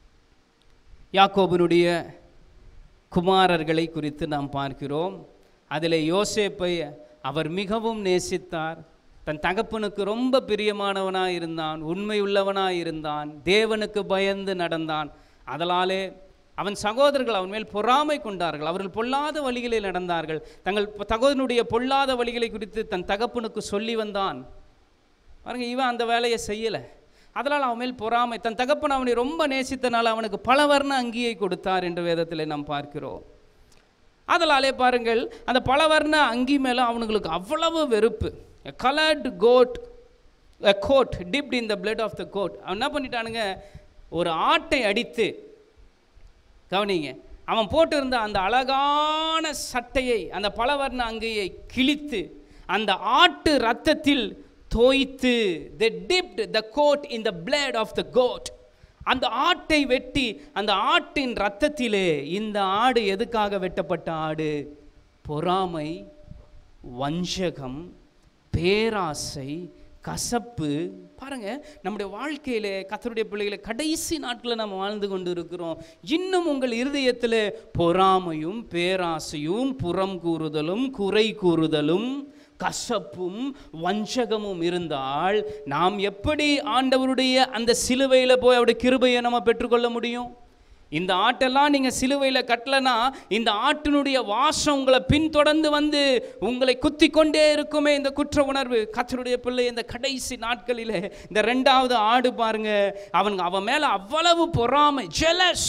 யாக்கோபனுடைய குமாரர்களை குறித்து நாம் பார்க்கிறோம் அதில் யோசேப்பை அவர் மிகவும் நேசித்தார் தன் தகப்பனுக்கு ரொம்ப பிரியமானவனாக இருந்தான் உண்மையுள்ளவனாக இருந்தான் தேவனுக்கு பயந்து நடந்தான் அதனாலே அவன் சகோதரர்கள் அவன் மேல் பொறாமை கொண்டார்கள் அவர்கள் பொல்லாத வழிகளில் நடந்தார்கள் தங்கள் சகோதரனுடைய பொல்லாத வழிகளை குறித்து தன் தகப்பனுக்கு சொல்லி வந்தான் பாருங்க இவன் அந்த வேலையை செய்யலை அதனால் அவன் மேல் பொறாமை தன் தகப்பன் அவனை ரொம்ப நேசித்தனால் அவனுக்கு பல வர்ண அங்கியை கொடுத்தார் என்று வேதத்தில் நாம் பார்க்கிறோம் அதனாலே பாருங்கள் அந்த பல வர்ண அங்கி மேலே அவனுங்களுக்கு அவ்வளவு வெறுப்பு coloured coat coat dipped in the blood of the goat அவன் என்ன பண்ணிட்டானுங்க ஒரு ஆட்டை அடித்து கவனிங்க அவன் போட்டிருந்த அந்த அழகான சட்டையை அந்த பலவர்ண அங்கையை கிழித்து அந்த ஆட்டு ரத்தத்தில் தோய்த்து the dipped the coat in the blood of the goat அந்த ஆட்டை வெட்டி அந்த ஆட்டின் ரத்தத்திலே இந்த ஆடு எதுக்காக வெட்டப்பட்ட ஆடு பொறாமை வஞ்சகம் பேராசை கசப்பு பாருங்க நம்முடைய வாழ்க்கையில கத்தருடைய பிள்ளைகளை கடைசி நாட்களில் நம்ம வாழ்ந்து கொண்டு இருக்கிறோம் இன்னும் உங்கள் இருதயத்தில் பொறாமையும் பேராசையும் புறம் கூறுதலும் குறை கூறுதலும் கசப்பும் வஞ்சகமும் இருந்தால் நாம் எப்படி ஆண்டவருடைய அந்த சிலுவையில் போய் அவருடைய கிருபையை நம்ம பெற்றுக்கொள்ள முடியும் இந்த ஆட்டெல்லாம் நீங்கள் சிலுவையில் கட்டலனா இந்த ஆட்டினுடைய வாசம் உங்களை பின்தொடர்ந்து வந்து உங்களை குத்தி கொண்டே இருக்குமே இந்த குற்ற உணர்வு கத்தருடைய பிள்ளை இந்த கடைசி நாட்களில் இந்த ரெண்டாவது ஆடு பாருங்க அவன் அவன் மேலே அவ்வளவு பொறாமை ஜெலஸ்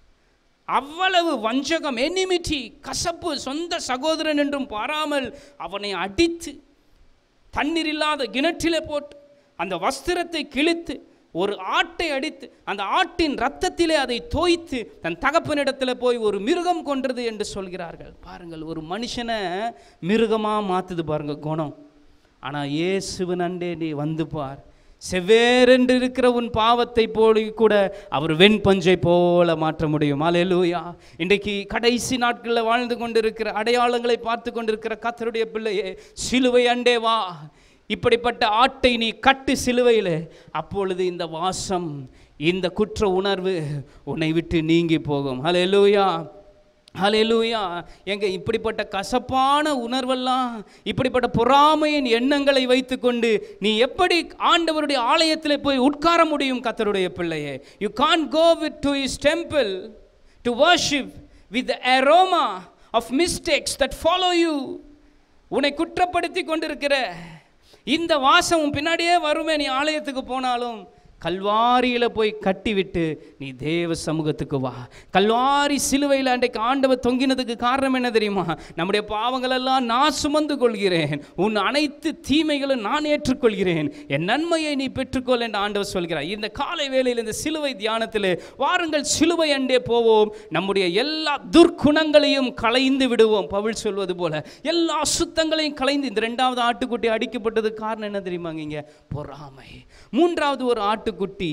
அவ்வளவு வஞ்சகம் எனிமிட்டி கசப்பு சொந்த சகோதரன் என்றும் பாராமல் அவனை அடித்து தண்ணீர் இல்லாத கிணற்றிலே போட்டு அந்த வஸ்திரத்தை கிழித்து ஒரு ஆட்டை அடித்து அந்த ஆட்டின் ரத்தத்திலே அதை தோய்த்து தன் தகப்பனிடத்தில் போய் ஒரு மிருகம் கொன்றது என்று சொல்கிறார்கள் பாருங்கள் ஒரு மனுஷனை மிருகமாக மாற்றுது பாருங்க குணம் ஆனால் இயேசுவின் அண்டே நீ வந்து பார் செவ்வேறென்று இருக்கிற உன் பாவத்தை போல கூட அவர் வெண்பஞ்சை போல மாற்ற முடியும் அலையலூயா இன்றைக்கு கடைசி நாட்களில் வாழ்ந்து கொண்டிருக்கிற அடையாளங்களை பார்த்து கொண்டிருக்கிற கத்தருடைய பிள்ளையே சிலுவை அண்டே வா இப்படிப்பட்ட ஆட்டை நீ கட்டு சிலுவையில் அப்பொழுது இந்த வாசம் இந்த குற்ற உணர்வு உன்னை விட்டு நீங்கி போகும் ஹalleluya ஹalleluya எங்க இப்படிப்பட்ட கசப்பான உணர்வெல்லாம் இப்படிப்பட்ட பொறாமையின் எண்ணங்களை வைத்துக்கொண்டு நீ எப்படி ஆண்டவருடைய ஆலயத்தில் போய் உட்கார முடியும் கத்தருடைய பிள்ளையே you can go with to his temple to worship with aroma of mistakes that follow you உன்னை குற்றப்படுத்தி கொண்டிருக்கிற இந்த வாசம் உன் பின்னாடியே வருமே நீ ஆலயத்துக்கு போனாலும் கல்வாரியில் போய் கட்டிவிட்டு நீ தேவ சமூகத்துக்கு வா கல்வாரி சிலுவையில் அன்றைக்கு ஆண்டவர் தொங்கினதுக்கு காரணம் என்ன தெரியுமா நம்முடைய பாவங்களெல்லாம் நான் சுமந்து கொள்கிறேன் உன் அனைத்து தீமைகளும் நான் ஏற்றுக்கொள்கிறேன் என் நன்மையை நீ பெற்றுக்கொள் என்று ஆண்டவர் சொல்கிறார் இந்த காலை வேளையில் இந்த சிலுவை தியானத்தில் வாருங்கள் சிலுவை அண்டே போவோம் நம்முடைய எல்லா துர்க்குணங்களையும் களைந்து விடுவோம் பவுல் சொல்வது போல எல்லா சுத்தங்களையும் களைந்து இந்த ரெண்டாவது ஆட்டுக்குட்டி அடிக்கப்பட்டதுக்கு காரணம் என்ன தெரியுமாங்க இங்க பொறாமை மூன்றாவது ஒரு ஆட்டுக்குட்டி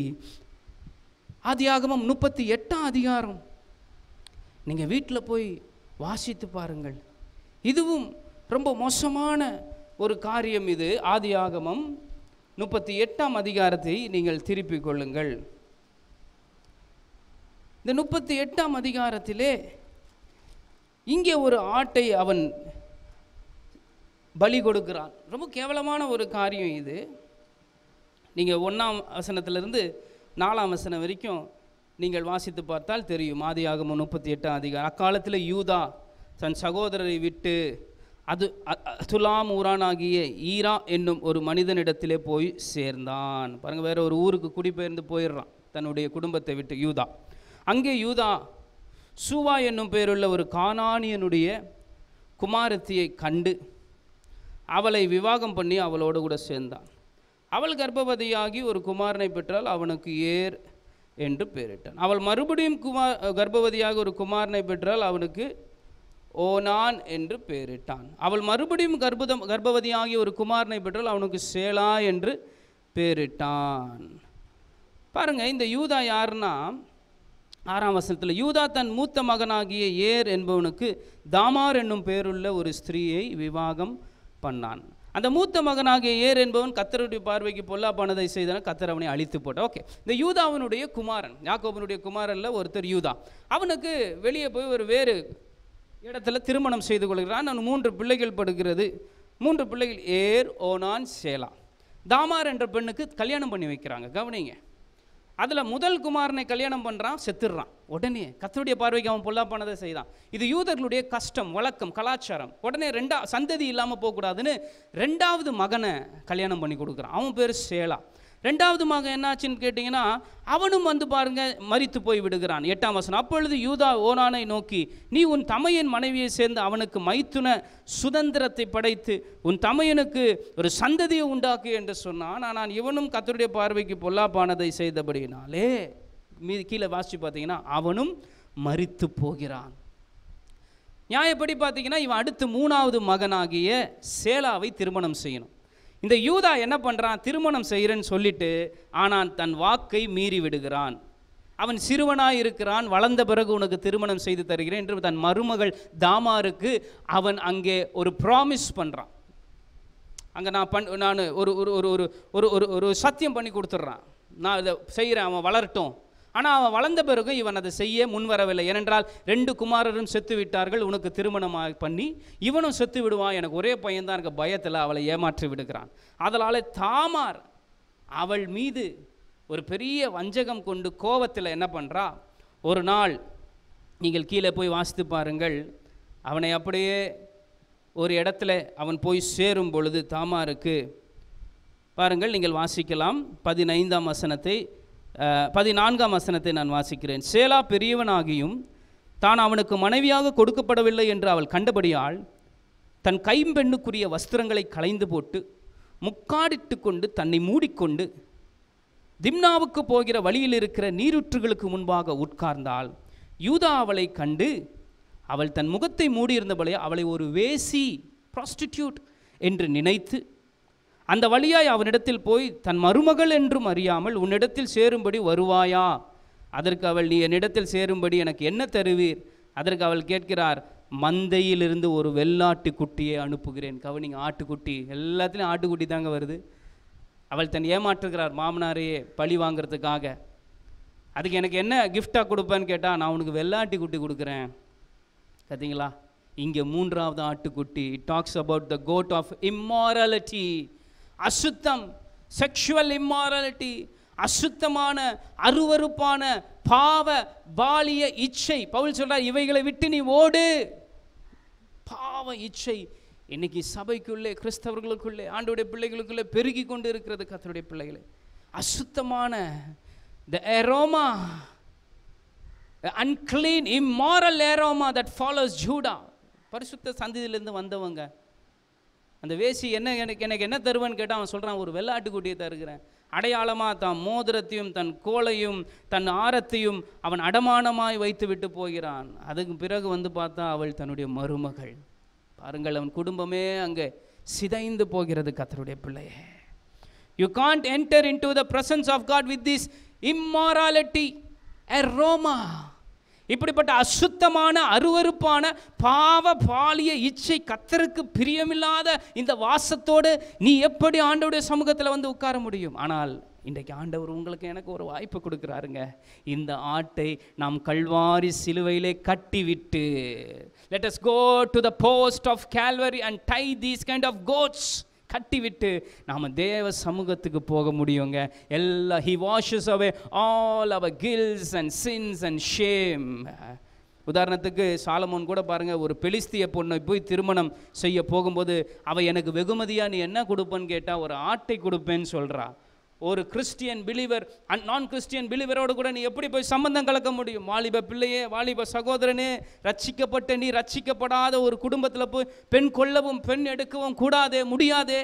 ஆதியாகமம் முப்பத்தி எட்டாம் அதிகாரம் நீங்கள் வீட்டில் போய் வாசித்து பாருங்கள் இதுவும் ரொம்ப மோசமான ஒரு காரியம் இது ஆதியாகமம் முப்பத்தி எட்டாம் அதிகாரத்தை நீங்கள் திருப்பிக் கொள்ளுங்கள் இந்த முப்பத்தி எட்டாம் அதிகாரத்திலே இங்கே ஒரு ஆட்டை அவன் பலி கொடுக்கிறான் ரொம்ப கேவலமான ஒரு காரியம் இது நீங்கள் ஒன்றாம் வசனத்திலிருந்து நாலாம் வசனம் வரைக்கும் நீங்கள் வாசித்து பார்த்தால் தெரியும் ஆதியாகமம் முப்பத்தி எட்டாம் அதிகாரம் அக்காலத்தில் யூதா தன் சகோதரரை விட்டு அது அ- அ- துலாம் ஊரானாகிய ஈரா என்னும் ஒரு மனிதனிடத்திலே போய் சேர்ந்தான் பாருங்க வேற ஒரு ஊருக்கு குடிபெயர்ந்து போயிடுறான் தன்னுடைய குடும்பத்தை விட்டு யூதா அங்கே யூதா சூவா என்னும் பேருள்ள ஒரு கானானியனுடைய குமாரத்தியை கண்டு அவளை விவாகம் பண்ணி அவளோடு கூட சேர்ந்தான் அவள் கர்ப்பவதியாகி ஒரு குமாரனை பெற்றால் அவனுக்கு ஏர் என்று பெயரிட்டான் அவள் மறுபடியும் குமார் கர்ப்பவதியாக ஒரு குமாரனை பெற்றால் அவனுக்கு ஓனான் என்று பெயரிட்டான் அவள் மறுபடியும் கர்ப்பதம் கர்ப்பவதியாகி ஒரு குமாரனை பெற்றால் அவனுக்கு சேலா என்று பெயரிட்டான் பாருங்க இந்த யூதா யாருன்னா ஆறாம் வசனத்தில் யூதா தன் மூத்த மகனாகிய ஏர் என்பவனுக்கு தாமார் என்னும் பேருள்ள ஒரு ஸ்திரீயை விவாகம் பண்ணான் அந்த மூத்த மகனாகிய ஏர் என்பவன் கத்தருடைய பார்வைக்கு பொல்லாப்பானதை செய்தன கத்தர் அவனை அழித்து போட்டான் ஓகே இந்த யூதாவினுடைய குமாரன் யாக்கோபனுடைய குமாரன்ல ஒருத்தர் யூதா அவனுக்கு வெளியே போய் ஒரு வேறு இடத்துல திருமணம் செய்து கொள்கிறான் அவன் மூன்று பிள்ளைகள் படுகிறது மூன்று பிள்ளைகள் ஏர் ஓனான் சேலா தாமார் என்ற பெண்ணுக்கு கல்யாணம் பண்ணி வைக்கிறாங்க கவனிங்க அதில் முதல் குமாரனை கல்யாணம் பண்ணுறான் செத்துடுறான் உடனே கத்தருடைய பார்வைக்கு அவன் பொல்லாப்பானதை செய்தான் இது யூதர்களுடைய கஷ்டம் வழக்கம் கலாச்சாரம் உடனே ரெண்டா சந்ததி இல்லாமல் போகக்கூடாதுன்னு ரெண்டாவது மகனை கல்யாணம் பண்ணி கொடுக்குறான் அவன் பேர் சேலா ரெண்டாவது மகன் என்னாச்சுன்னு கேட்டிங்கன்னா அவனும் வந்து பாருங்க மரித்து போய் விடுகிறான் எட்டாம் வசனம் அப்பொழுது யூதா ஓனானை நோக்கி நீ உன் தமையன் மனைவியை சேர்ந்து அவனுக்கு மைத்துன சுதந்திரத்தை படைத்து உன் தமையனுக்கு ஒரு சந்ததியை உண்டாக்கு என்று சொன்னான் ஆனால் இவனும் கத்தருடைய பார்வைக்கு பொல்லாப்பானதை செய்தபடியினாலே மீது கீழே வாசித்து பார்த்தீங்கன்னா அவனும் மரித்து போகிறான் நியாயப்படி பார்த்தீங்கன்னா இவன் அடுத்து மூணாவது மகனாகிய சேலாவை திருமணம் செய்யணும் இந்த யூதா என்ன பண்ணுறான் திருமணம் செய்கிறேன்னு சொல்லிட்டு ஆனால் தன் வாக்கை மீறி விடுகிறான் அவன் சிறுவனாய் இருக்கிறான் வளர்ந்த பிறகு உனக்கு திருமணம் செய்து தருகிறேன் என்று தன் மருமகள் தாமாருக்கு அவன் அங்கே ஒரு ப்ராமிஸ் பண்ணுறான் அங்கே நான் பண் நான் ஒரு ஒரு ஒரு ஒரு ஒரு ஒரு ஒரு சத்தியம் பண்ணி கொடுத்துட்றான் நான் இதை செய்கிறேன் அவன் வளரட்டும் ஆனால் அவன் வளர்ந்த பிறகு இவன் அதை செய்ய முன்வரவில்லை ஏனென்றால் ரெண்டு குமாரரும் செத்து விட்டார்கள் உனக்கு திருமணமாக பண்ணி இவனும் செத்து விடுவான் எனக்கு ஒரே பையன்தான் இருக்க பயத்தில் அவளை ஏமாற்றி விடுகிறான் அதனால் தாமார் அவள் மீது ஒரு பெரிய வஞ்சகம் கொண்டு கோவத்தில் என்ன பண்ணுறா ஒரு நாள் நீங்கள் கீழே போய் வாசித்து பாருங்கள் அவனை அப்படியே ஒரு இடத்துல அவன் போய் சேரும் பொழுது தாமாருக்கு பாருங்கள் நீங்கள் வாசிக்கலாம் பதினைந்தாம் வசனத்தை அஹ், பதினான்காம் வசனத்தை நான் வாசிக்கிறேன் சேலா பெரியவனாகியும் தான் அவனுக்கு மனைவியாக கொடுக்கப்படவில்லை என்று அவள் கண்டபடியால் தன் கைம்பெண்ணுக்குரிய வஸ்திரங்களை களைந்து போட்டு முக்காடிட்டு கொண்டு தன்னை மூடிக்கொண்டு திம்னாவுக்கு போகிற வழியில் இருக்கிற நீரூற்றுகளுக்கு முன்பாக உட்கார்ந்தாள் யூதா அவளை கண்டு அவள் தன் முகத்தை மூடியிருந்தபடியே அவளை ஒரு வேசி ப்ராஸ்டிடியூட் என்று நினைத்து அந்த வழியாய் அவனிடத்தில் போய் தன் மருமகள் என்றும் அறியாமல் உன்னிடத்தில் சேரும்படி வருவாயா அதற்கு அவள் நீ என்னிடத்தில் சேரும்படி எனக்கு என்ன தருவீர் அதற்கு அவள் கேட்கிறார் மந்தையிலிருந்து ஒரு வெள்ளாட்டு குட்டியை அனுப்புகிறேன் கவனிங்க ஆட்டுக்குட்டி எல்லாத்துலேயும் ஆட்டுக்குட்டி தாங்க வருது அவள் தன் ஏமாற்றுகிறார் மாமனாரையே பழி வாங்குறதுக்காக அதுக்கு எனக்கு என்ன கிஃப்டாக கொடுப்பேன்னு கேட்டால் நான் உனக்கு வெள்ளாட்டி குட்டி கொடுக்குறேன் பார்த்தீங்களா இங்கே மூன்றாவது ஆட்டுக்குட்டி it talks about the goat of immorality அசுத்தம் செக்ஷுவல் இம்மாரலிட்டி அசுத்தமான அருவருப்பான பாவ பாலிய இச்சை பவுல் சொல்றார் இவைகளை விட்டு நீ ஓடு பாவ இச்சை இன்னைக்கு சபைக்குள்ளே கிறிஸ்தவர்களுக்குள்ளே ஆண்டோடைய பிள்ளைகளுக்குள்ளே பெருகி கொண்டு இருக்கிறது கத்தருடைய பிள்ளைகளே அசுத்தமான the aroma unclean immoral aroma that follows Judah பரிசுத்த சந்ததியிலேருந்து வந்தவங்க அந்த வேசி என்ன எனக்கு எனக்கு என்ன தருவேன்னு கேட்டால் அவன் சொல்கிறான் ஒரு வெள்ளாட்டுக்குட்டியை தருகிறேன் அடையாளமாக தான் மோதிரத்தையும் தன் கோலையும் தன் ஆரத்தையும் அவன் அடமானமாய் வைத்து விட்டு போகிறான் அதுக்கு பிறகு வந்து பார்த்தா அவள் தன்னுடைய மருமகள் பாருங்கள் அவன் குடும்பமே அங்கே சிதைந்து போகிறது கத்தருடைய பிள்ளையே you can't enter into the presence of God with this immorality aroma இப்படிப்பட்ட அசுத்தமான அருவருப்பான பாவ பாலிய இச்சை கத்தருக்கு பிரியமில்லாத இந்த வாசத்தோடு நீ எப்படி ஆண்டவருடைய சமூகத்தில் வந்து உட்கார முடியும் ஆனால் இன்றைக்கு ஆண்டவர் உங்களுக்கு எனக்கு ஒரு வாய்ப்பு கொடுக்குறாருங்க இந்த ஆட்டை நாம் கல்வாரி சிலுவையிலே கட்டிவிட்டு let us go to the post of calvary and tie these kind of goats கட்டிவிட்டு நாம் தேவ சமூகத்துக்கு போக முடியுங்க எல்லா he washes away all our guilts and sins and shame உதாரணத்துக்கு சாலமோன் கூட பாருங்க ஒரு பெலிஸ்திய பொண்ணை போய் திருமணம் செய்ய போகும்போது அவ எனக்கு வெகுமதியா நீ என்ன கொடுப்பேன்னு கேட்டா ஒரு ஆட்டை கொடுப்பேன்னு சொல்றா ஒரு கிறிஸ்டியன் பிலீவர் அண்ட் நான் கிறிஸ்டியன் பிலீவரோடு கூட நீ எப்படி போய் சம்பந்தம் கலக்க முடியும் வாலிப பிள்ளையே வாலிப சகோதரனே ரட்சிக்கப்பட்ட நீ ரட்சிக்கப்படாத ஒரு குடும்பத்தில் போய் பெண் கொள்ளவும் பெண் எடுக்கவும் கூடாதே முடியாதே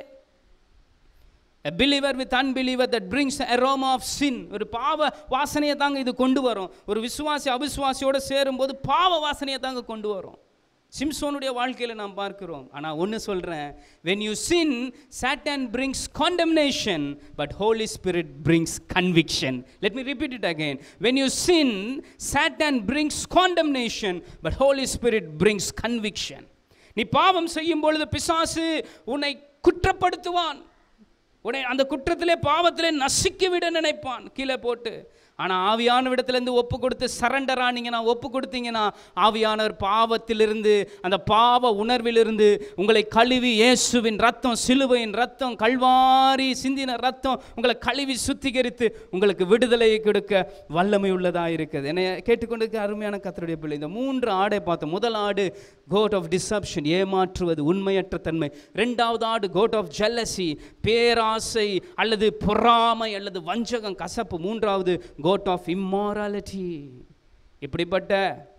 A believer with unbeliever that brings the aroma of sin ஒரு பாவ வாசனையை தாங்க இது கொண்டு வரும் ஒரு விசுவாசி அவிசுவாசியோட சேரும்போது பாவ வாசனையை தாங்க கொண்டு வரும் சிம்சோனுடைய வாழ்க்கையில் நாம் பார்க்கிறோம் ஆனால் ஒன்று சொல்கிறேன் when you sin satan brings condemnation but holy spirit brings conviction let me repeat it again when you sin satan brings condemnation but holy spirit brings conviction நீ பாவம் செய்யும் பொழுது பிசாசு உன்னை குற்றப்படுத்துவான் உன்னை அந்த குற்றத்திலே பாவத்திலே நசுக்கி விட நினைப்பான் கீழே போட்டு ஆனால் ஆவியான விடத்திலேருந்து ஒப்பு கொடுத்து சரண்டர் ஆனீங்கன்னா ஒப்பு கொடுத்தீங்கன்னா ஆவியானவர் பாவத்திலிருந்து அந்த பாவ உணர்விலிருந்து உங்களை கழுவி இயேசுவின் ரத்தம் சிலுவையின் ரத்தம் கல்வாரி சிந்தின ரத்தம் உங்களை கழுவி சுத்திகரித்து உங்களுக்கு விடுதலையை கொடுக்க வல்லமை உள்ளதாக இருக்குது என்னை கேட்டுக்கொண்டிருக்க அருமையான கத்தருடைய பிள்ளை இந்த மூன்று ஆடை பார்த்தோம் முதல் ஆடு கோட் ஆஃப் டிசப்ஷன் ஏமாற்றுவது உண்மையற்ற தன்மை ரெண்டாவது ஆடு கோட் ஆஃப் ஜெல்லசி பேராசை அல்லது பொறாமை அல்லது வஞ்சகம் கசப்பு மூன்றாவது கோட் ஆஃப் இம்மாராலிட்டி இப்படிப்பட்ட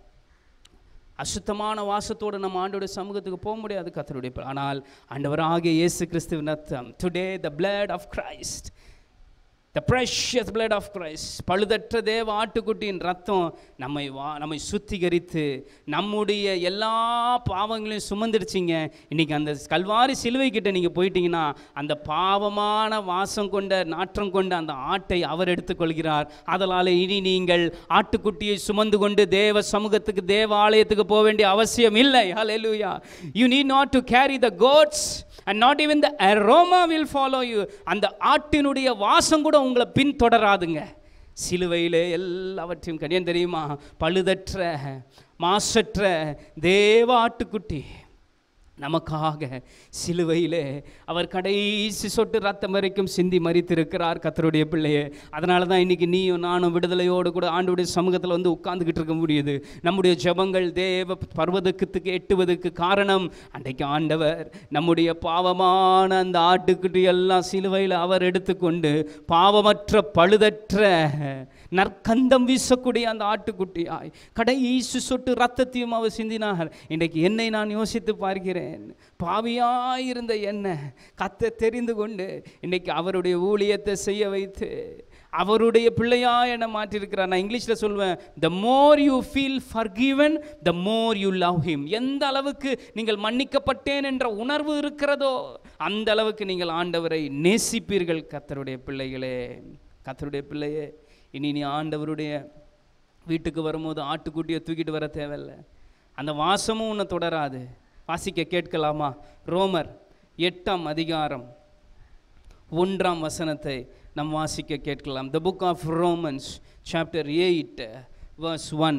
அசுத்தமான வாசத்தோடு நம்ம ஆண்டோட சமூகத்துக்கு போக முடியாது கத்தருடைய பிள்ளை. ஆனால் ஆண்டவராகிய இயேசு கிறிஸ்துவின் ரத்தம் today the blood of Christ the precious blood of Christ பழுதற்ற தேவ ஆட்டுக்குட்டியின் ரத்தம் நம்மை வா நம்மை சுத்திகரித்து நம்முடைய எல்லா பாவங்களையும் சுமந்துருச்சிங்க இன்னைக்கு அந்த கல்வாரி சிலுவை கிட்ட நீங்கள் போயிட்டீங்கன்னா அந்த பாவமான வாசம் கொண்ட நாற்றம் கொண்ட அந்த ஆட்டை அவர் எடுத்துக்கொள்கிறார் அதனால் இனி நீங்கள் ஆட்டுக்குட்டியை சுமந்து கொண்டு தேவ சமூகத்துக்கு தேவ ஆலயத்துக்கு போக வேண்டிய அவசியம் இல்லை ஹalleluya you need not to carry the goats and not even the aroma will follow you அந்த ஆட்டினுடைய வாசம் கூட உங்களை பின்தொடராதுங்க சிலுவையிலே எல்லாவற்றையும் கடியம் தெரியுமா பழுதற்ற மாசற்ற தேவ ஆட்டுக்குட்டி நமக்காக சிலுவையிலே அவர் கடைசி சொட்டு ரத்தம் வரைக்கும் சிந்தி மறித்திருக்கிறார் கத்தருடைய பிள்ளையே அதனால தான் இன்னைக்கு நீயும் நானும் விடுதலையோடு கூட ஆண்டுடைய சமூகத்தில் வந்து உட்கார்ந்துக்கிட்டு இருக்க முடியுது நம்முடைய ஜெபங்கள் தேவ பர்வதத்துக்கு எட்டுவதற்கு காரணம் அன்றைக்கு ஆண்டவர் நம்முடைய பாவமான அந்த ஆட்டுக்குட்டி எல்லாம் சிலுவையில் அவர் எடுத்துக்கொண்டு பாவமற்ற பழுதற்ற நற்கந்தம் வீசக்கூடிய அந்த ஆட்டுக்குட்டியாய் கடைசி சொட்டு ரத்தத்தையும் அவர் சிந்தினார் இன்றைக்கு என்னை நான் யோசித்து பார்க்கிறேன் பாவியாயிருந்த என்ன கத்த தெரிந்து கொண்டு இன்னைக்கு அவருடைய ஊழியத்தை செய்ய வைத்து அவருடைய பிள்ளையா என்னை மாற்றிருக்கிறார் நான் இங்கிலீஷில் சொல்வேன் the more you feel forgiven the more you love him எந்த அளவுக்கு நீங்கள் மன்னிக்கப்பட்டேன் என்ற உணர்வு இருக்கிறதோ அந்த அளவுக்கு நீங்கள் ஆண்டவரை நேசிப்பீர்கள் கத்தருடைய பிள்ளைகளே கத்தருடைய பிள்ளையே இனி நீ ஆண்டவருடைய வீட்டுக்கு வரும்போது ஆட்டுக்குட்டியை தூக்கிட்டு வர தேவையில்ல அந்த வாசமும் உன்னை தொடராது வாசிக்க கேட்கலாமா ரோமர் எட்டாம் அதிகாரம் ஒன்றாம் வசனத்தை நாம் வாசிக்க கேட்கலாம் the book of Romans chapter eight verse one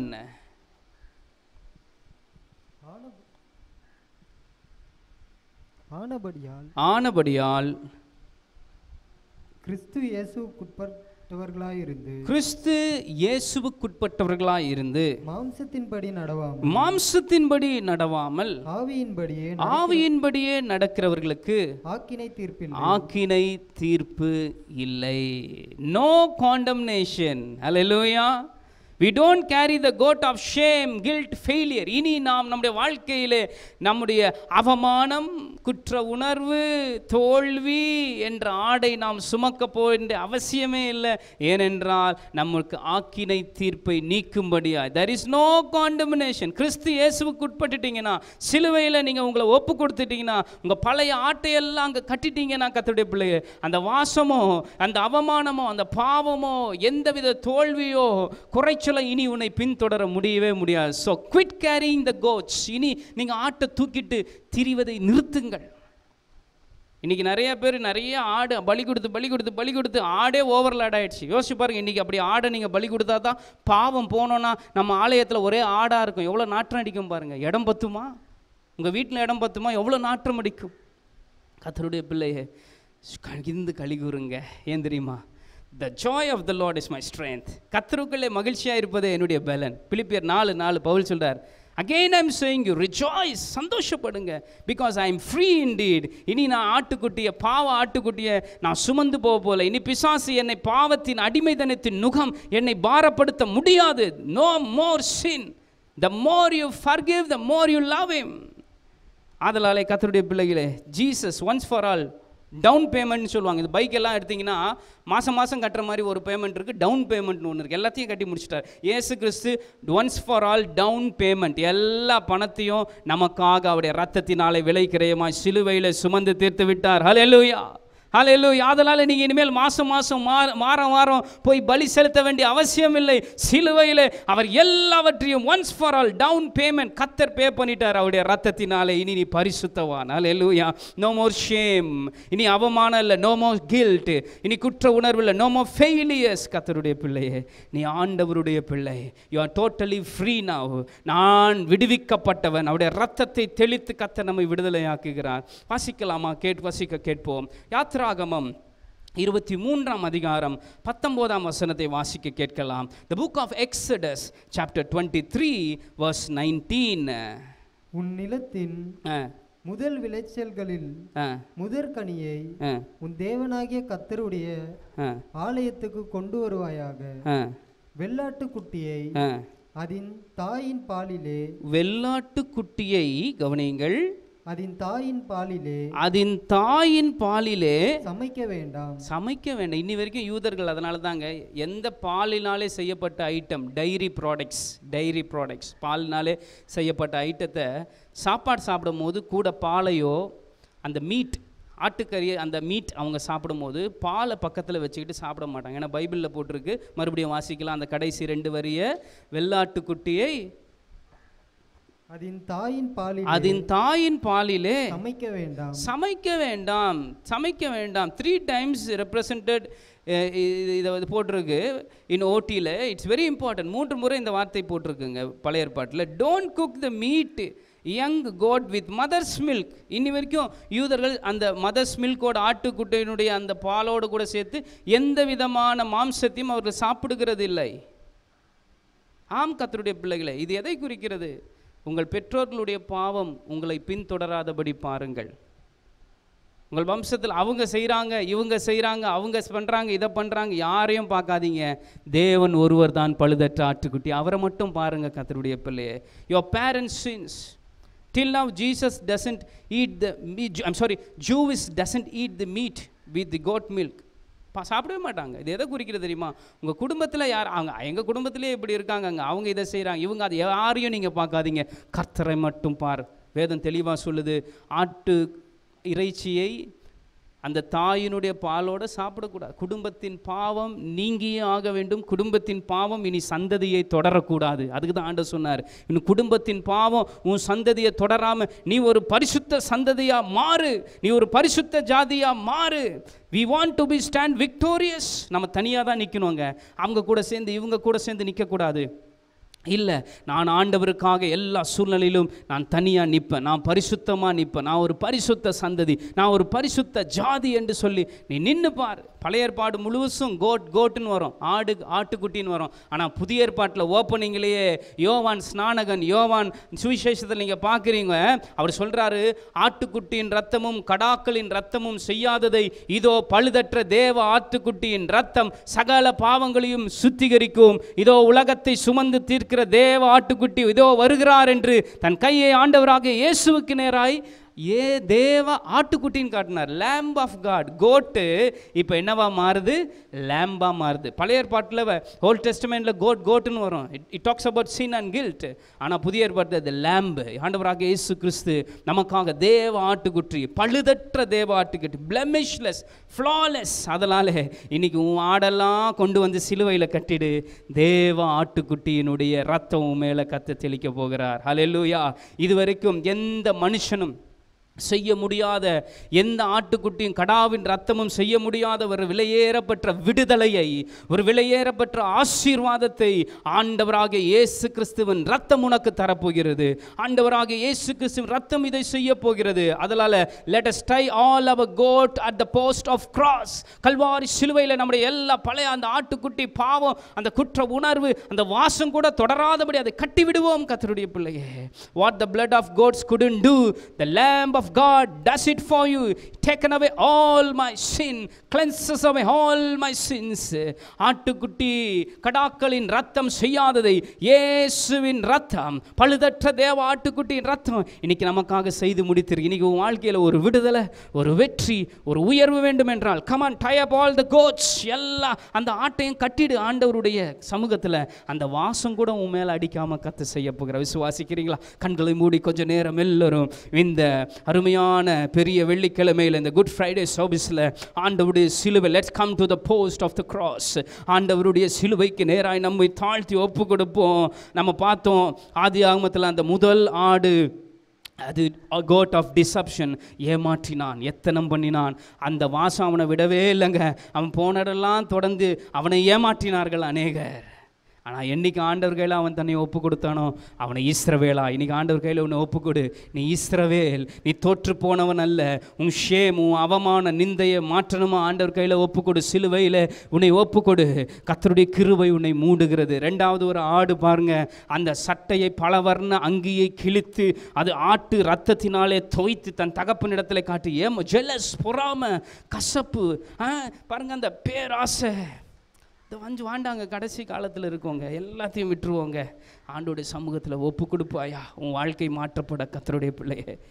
ஆனபடியால் ஆனபடியால் கிறிஸ்து இயேசுக்குட்பட்டவர்களாயிருந்து கிறிஸ்து இயேசுவுக்குட்பட்டவர்களாய் இருந்து மாம்சத்தின்படி நடவாமல் மாம்சத்தின்படி நடவாமல் ஆவியின்படியே ஆவியின்படியே நடக்கிறவர்களுக்கு ஆக்கினை தீர்ப்பில் ஆக்கினை தீர்ப்பு இல்லை நோ காண்டம்னேஷன் அல்லேலூயா we don't carry the goat of shame guilt failure இனி நாம் நம்முடைய வாழ்க்கையிலே நம்முடைய அவமானம் குற்ற உணர்வு தோல்வி என்ற ஆடை நாம் சுமக்க போகின்ற அவசியமே இல்லை ஏனென்றால் நமக்கு ஆக்கினை தீர்ப்பை நீக்கும்படியா there is no condemnation கிறிஸ்து இயேசுவுக்கு உட்பட்டுட்டீங்கன்னா சிலுவையில் நீங்கள் உங்களை ஒப்பு கொடுத்துட்டீங்கன்னா உங்கள் பழைய ஆட்டையெல்லாம் அங்கே கட்டிட்டீங்கன்னா கத்துடைய பிள்ளைய அந்த வாசமோ அந்த அவமானமோ அந்த பாவமோ எந்தவித தோல்வியோ குறைச்சலோ இனி உன்னை பின்தொடர முடியவே முடியாது so quit carrying the goats இனி நீங்கள் ஆட்டை தூக்கிட்டு திரிவதை நிறுத்துங்கள் இன்னைக்கு நிறைய பேர் நிறைய ஆடு பலி கொடுத்து பலி கொடுத்து பலி கொடுத்து ஆடே ஓவர்லாட் ஆயிடுச்சு யோசிச்சு பாருங்க இன்னைக்கு அப்படி ஆடை நீங்கள் பலி கொடுத்தா தான் பாவம் போனோன்னா நம்ம ஆலயத்தில் ஒரே ஆடாக இருக்கும் எவ்வளோ நாற்றம் அடிக்கும் பாருங்க இடம் பத்துமா உங்கள் வீட்டில் இடம் பத்துமா எவ்வளோ நாற்றம் அடிக்கும் கத்தருடைய பிள்ளையே கழிந்து கழிகுறுங்க ஏன் தெரியுமா the joy of the Lord is my strength கத்தருக்குள்ளே மகிழ்ச்சியாக இருப்பதே என்னுடைய பலன் பிலிப்பியர் நாலு நாலு பவுல் சொல்றார் again I'm saying you rejoice சந்தோஷப்படுங்க because I am free indeed இனி நான் ஆட்டுக்குட்டியை பாவ ஆட்டுக்குட்டியை நான் சுமந்து போக போல இனி பிசாசு என்னை பாவத்தின் அடிமைத்தனத்தின் நுகம் என்னை பாரப்படுத்த முடியாது no more sin the more you forgive the more you love him ஆதலாலே கத்தருடைய பிள்ளைகளே Jesus once for all down பேமெண்ட்னு சொல்லுவாங்க இந்த பைக் எல்லாம் எடுத்தீங்கன்னா மாதம் மாதம் கட்டுற மாதிரி ஒரு பேமெண்ட் இருக்குது டவுன் பேமெண்ட்னு ஒன்று இருக்குது எல்லாத்தையும் கட்டி முடிச்சிட்டார் ஏசு கிறிஸ்து once for all down payment எல்லா பணத்தையும் நமக்காக அவருடைய ரத்தத்தினாலே விலை கிரயமாய் சிலுவையில் சுமந்து தீர்த்து விட்டார் ஹalleluya ஹalleluya அதனால நீங்கள் இனிமேல் மாதம் மாதம் மாற வாரம் வாரம் போய் பலி செலுத்த வேண்டிய அவசியம் இல்லை சிலுவையில் அவர் எல்லாவற்றையும் once for all down payment கத்தர் பே பண்ணிட்டார் அவருடைய ரத்தத்தினாலே இனி நீ பரிசுத்தவான் ஹalleluya நோ மோர் ஷேம் இனி அவமானம் இல்லை நோ மோர் கில்ட் இனி குற்ற உணர்வு இல்லை நோ மோர் ஃபெயிலியர்ஸ் கத்தருடைய பிள்ளையே நீ ஆண்டவருடைய பிள்ளை you are totally free now நான் விடுவிக்கப்பட்டவன் அவருடைய ரத்தத்தை தெளித்து கத்த நம்மை விடுதலையாக்குகிறார் வாசிக்கலாமா கேட் வாசிக்க கேட்போம் யாத்ராகமம் இருபத்தி மூன்றாம் அதிகாரம் பத்தொம்போதாம் வசனத்தை வாசிக்க கேட்கலாம் the book of Exodus chapter twenty three verse nineteen உன் நிலத்தின் முதல் விளைச்சல்களில் முதற் கனியை உன் தேவனாகிய கத்தருடைய ஆலயத்துக்கு கொண்டு வருவாயாக வெள்ளாட்டுக்குட்டியை அதன் தாயின் பாலிலே வெள்ளாட்டுக்குட்டியை கவனியுங்கள் அதன் தாயின் பாலிலே அதன் தாயின் பாலிலே சமைக்க வேண்டாம் சமைக்க வேண்டாம் இன்னி வரைக்கும் யூதர்கள் அதனால தாங்க எந்த பாலினாலே செய்யப்பட்ட item dairy products dairy products பாலினாலே செய்யப்பட்ட ஐட்டத்தை சாப்பாடு சாப்பிடும் போது கூட பாலையோ அந்த மீட் ஆட்டுக்கறி அந்த மீட் அவங்க சாப்பிடும்போது பாலை பக்கத்தில் வச்சுக்கிட்டு சாப்பிட மாட்டாங்க ஏன்னா பைபிளில் போட்டிருக்கு மறுபடியும் வாசிக்கலாம் அந்த கடைசி ரெண்டு வரிய வெள்ளாட்டுக்குட்டியை அதன் தாயின் பாலிலே அதன் தாயின் பாலிலே சமைக்க வேண்டாம் சமைக்க வேண்டாம் சமைக்க வேண்டாம் த்ரீ டைம்ஸ் ரெப்ரசன்டட் இதை வந்து போட்டிருக்கு இன் ஓட்டியில் இட்ஸ் வெரி இம்பார்ட்டன்ட் மூன்று முறை இந்த வார்த்தை போட்டிருக்குங்க பழைய ஏற்பாட்டில் don't cook the meat young goat with mother's milk இன்னி வரைக்கும் யூதர்கள் அந்த மதர்ஸ் மில்கோட ஆட்டுக்குட்டையினுடைய அந்த பாலோடு கூட சேர்த்து எந்த விதமான மாம்சத்தையும் அவர்கள் சாப்பிடுகிறது இல்லை ஆம் கத்தருடைய பிள்ளைகளே இது எதை குறிக்கிறது உங்கள் பெற்றோர்களுடைய பாவம் உங்களை பின்தொடராதபடி பாருங்கள் உங்கள் வம்சத்தில் அவங்க செய்கிறாங்க இவங்க செய்கிறாங்க அவங்க பண்ணுறாங்க இதை பண்ணுறாங்க யாரையும் பார்க்காதீங்க தேவன் ஒருவர் தான் பழுதற்ற ஆட்டுக்குட்டி அவரை மட்டும் பாருங்க கத்தருடைய பிள்ளையே your parents sins till now Jesus doesn't eat the meat I'm sorry Jewish doesn't eat the meat with the goat milk பா சாப்பிடவே மாட்டாங்க இது எதை குறிக்கிறது தெரியுமா உங்கள் குடும்பத்தில் யார் அவங்க எங்கள் குடும்பத்திலே இப்படி இருக்காங்க அங்கே அவங்க இதை செய்கிறாங்க இவங்க அதை யாரையும் நீங்கள் பார்க்காதீங்க கர்த்தரை மட்டும் பார் வேதம் தெளிவாக சொல்லுது ஆட்டு இறைச்சியை அந்த தாயினுடைய பாலோட சாப்பிடக்கூடாது குடும்பத்தின் பாவம் நீங்கியே ஆக வேண்டும் குடும்பத்தின் பாவம் இனி சந்ததியை தொடரக்கூடாது அதுக்கு தான் ஆண்டவர் சொன்னார் இன்னும் குடும்பத்தின் பாவம் உன் சந்ததியை தொடராம நீ ஒரு பரிசுத்த சந்ததியா மாறு நீ ஒரு பரிசுத்த ஜாதியா மாறு we want to be stand victorious நம்ம தனியாக தான் நிற்கணுங்க அவங்க கூட சேர்ந்து இவங்க கூட சேர்ந்து நிற்கக்கூடாது இல்லை நான் ஆண்டவருக்காக எல்லா சூழ்நிலையிலும் நான் தனியாக நிற்பேன் நான் பரிசுத்தமாக நிற்பேன் நான் ஒரு பரிசுத்த சந்ததி நான் ஒரு பரிசுத்த ஜாதி என்று சொல்லி நீ நின்று பார் பழைய ஏற்பாடு முழுவதும் கோட் கோட்டுன்னு வரும் ஆடு ஆட்டுக்குட்டின்னு வரும் ஆனால் புதிய ஏற்பாட்டில் ஓப்பனிங்லேயே யோவான் ஸ்நானகன் யோவான் சுவிசேஷத்தில் நீங்கள் பார்க்குறீங்க அவர் சொல்கிறாரு ஆட்டுக்குட்டியின் ரத்தமும் கடாக்களின் ரத்தமும் செய்யாததை இதோ பழுதற்ற தேவ ஆட்டுக்குட்டியின் ரத்தம் சகல பாவங்களையும் சுத்திகரிக்கும் இதோ உலகத்தை சுமந்து தீர்க்கிற தேவ ஆட்டுக்குட்டி இதோ வருகிறார் என்று தன் கையை ஆண்டவராக இயேசுவுக்கு நேராய் ஏ தேவ ஆட்டுக்குட்டின்னு காட்டினார் லேம்ப் ஆஃப் காட் கோட்டு இப்போ என்னவா மாறுது லேம்பா மாறுது பழைய ஏற்பாட்டில் ஓல்ட் டெஸ்டமெண்ட்டில் கோட் கோட்டுன்னு வரும் it talks about sin and guilt ஆனால் புதிய ஏற்பாட்டில் அது லேம்பு ஆண்டவராக இயேசு கிறிஸ்து நமக்காக தேவ ஆட்டுக்குட்டி பழுதற்ற தேவ ஆட்டுக்குட்டி பிளமிஷ்லெஸ் ஃப்ளாலெஸ் அதனால் இன்னைக்கு உன் ஆடெல்லாம் கொண்டு வந்து சிலுவையில் கட்டிடு தேவ ஆட்டுக்குட்டியினுடைய ரத்தம் உன் மேலே கத்த தெளிக்க போகிறார் ஹalleluya இது வரைக்கும் எந்த மனுஷனும் செய்ய முடியாத எந்த ஆட்டுக்குட்டியும் கடாவின் ரத்தமும் செய்ய முடியாத ஒரு விலையேறப்பட்ட விடுதலையை ஒரு விலையேறப்பட்ட ஆசீர்வாதத்தை ஆண்டவராக இயேசு கிறிஸ்துவின் ரத்தம் உனக்கு தரப்போகிறது ஆண்டவராக இயேசு கிறிஸ்துவின் ரத்தம் இதை செய்ய போகிறது அதனால let us tie all our goat at the post of cross Calvary சிலுவையில் நம்முடைய எல்லா பழைய அந்த ஆட்டுக்குட்டி பாவம் அந்த குற்ற உணர்வு அந்த வாசம் கூட தொடராதபடி அதை கட்டி விடுவோம் கத்தருடைய பிள்ளையே what the blood of goats couldn't do the lamb of god does it for you taken away all my sin cleanses away all my sins ஆட்டுக்குட்டி கடாக்களின் ரத்தம் செய்யாததை இயேசுவின் ரத்தம் பழுதற்ற தேவ ஆட்டுக்குட்டியின் ரத்தம் இன்னைக்கு நமக்காக செய்து முடித்திருக்கு இன்னைக்கு உன் வாழ்க்கையில் ஒரு விடுதலை ஒரு வெற்றி ஒரு உயர்வு வேண்டும் என்றால் come on tie up all the goats எல்லா அந்த ஆட்டையும் கட்டிடு ஆண்டவருடைய சமூகத்தில் அந்த வாசம் கூட உன் மேலே அடிக்காம கத்து செய்ய போகிற விசுவாசிக்கிறீங்களா கண்களை மூடி கொஞ்ச நேரம் எல்லாரும் இந்த அருமையான பெரிய வெள்ளிக்கிழமையில் இந்த குட் ஃப்ரைடே சர்வீஸில் ஆண்டவருடைய சிலுவை let's come to the post of the cross ஆண்டவருடைய சிலுவைக்கு நேராய் நம்மை தாழ்த்தி ஒப்பு கொடுப்போம் நம்ம பார்த்தோம் ஆதி ஆகமத்தில் அந்த முதல் ஆடு அது கோட் ஆஃப் டிசப்ஷன் ஏமாற்றினான் எத்தனம் பண்ணினான் அந்த வாசம் அவனை விடவே இல்லைங்க அவன் போனதெல்லாம் தொடர்ந்து அவனை ஏமாற்றினார்கள் அநேகர் ஆனால் என்னைக்கு ஆண்டவர் கையில் அவன் தன்னை ஒப்பு கொடுத்தானோ அவனை ஈஸ்ரவேலா இன்னைக்கு ஆண்டவர் கையில் உன்னை ஒப்பு கொடு நீ ஈஸ்ரவேல் நீ தோற்று போனவன் அல்ல உன் ஷேம் உன் அவமான நிந்தையை மாற்றணுமா ஆண்டவர் கையில் ஒப்பு கொடு சிலுவையில் உன்னை ஒப்பு கொடு கத்தருடைய கிருபை உன்னை மூடுகிறது ரெண்டாவது ஒரு ஆடு பாருங்க அந்த சட்டையை பலவர்ண அங்கியை கிழித்து அது ஆட்டு ரத்தத்தினாலே தோய்த்து தன் தகப்பனிடத்தில் காட்டி ஏம ஜெலஸ் பொறாம கசப்பு ஆ, பாருங்க அந்த பேராசை இந்த வஞ்சு வாண்டாங்க கடைசி காலத்தில் இருக்கோங்க எல்லாத்தையும் விட்டுருவோங்க ஆண்டோடைய சமூகத்தில் ஒப்பு கொடுப்பாயா உன் வாழ்க்கை மாற்றப்பட கத்தருடைய பிள்ளையே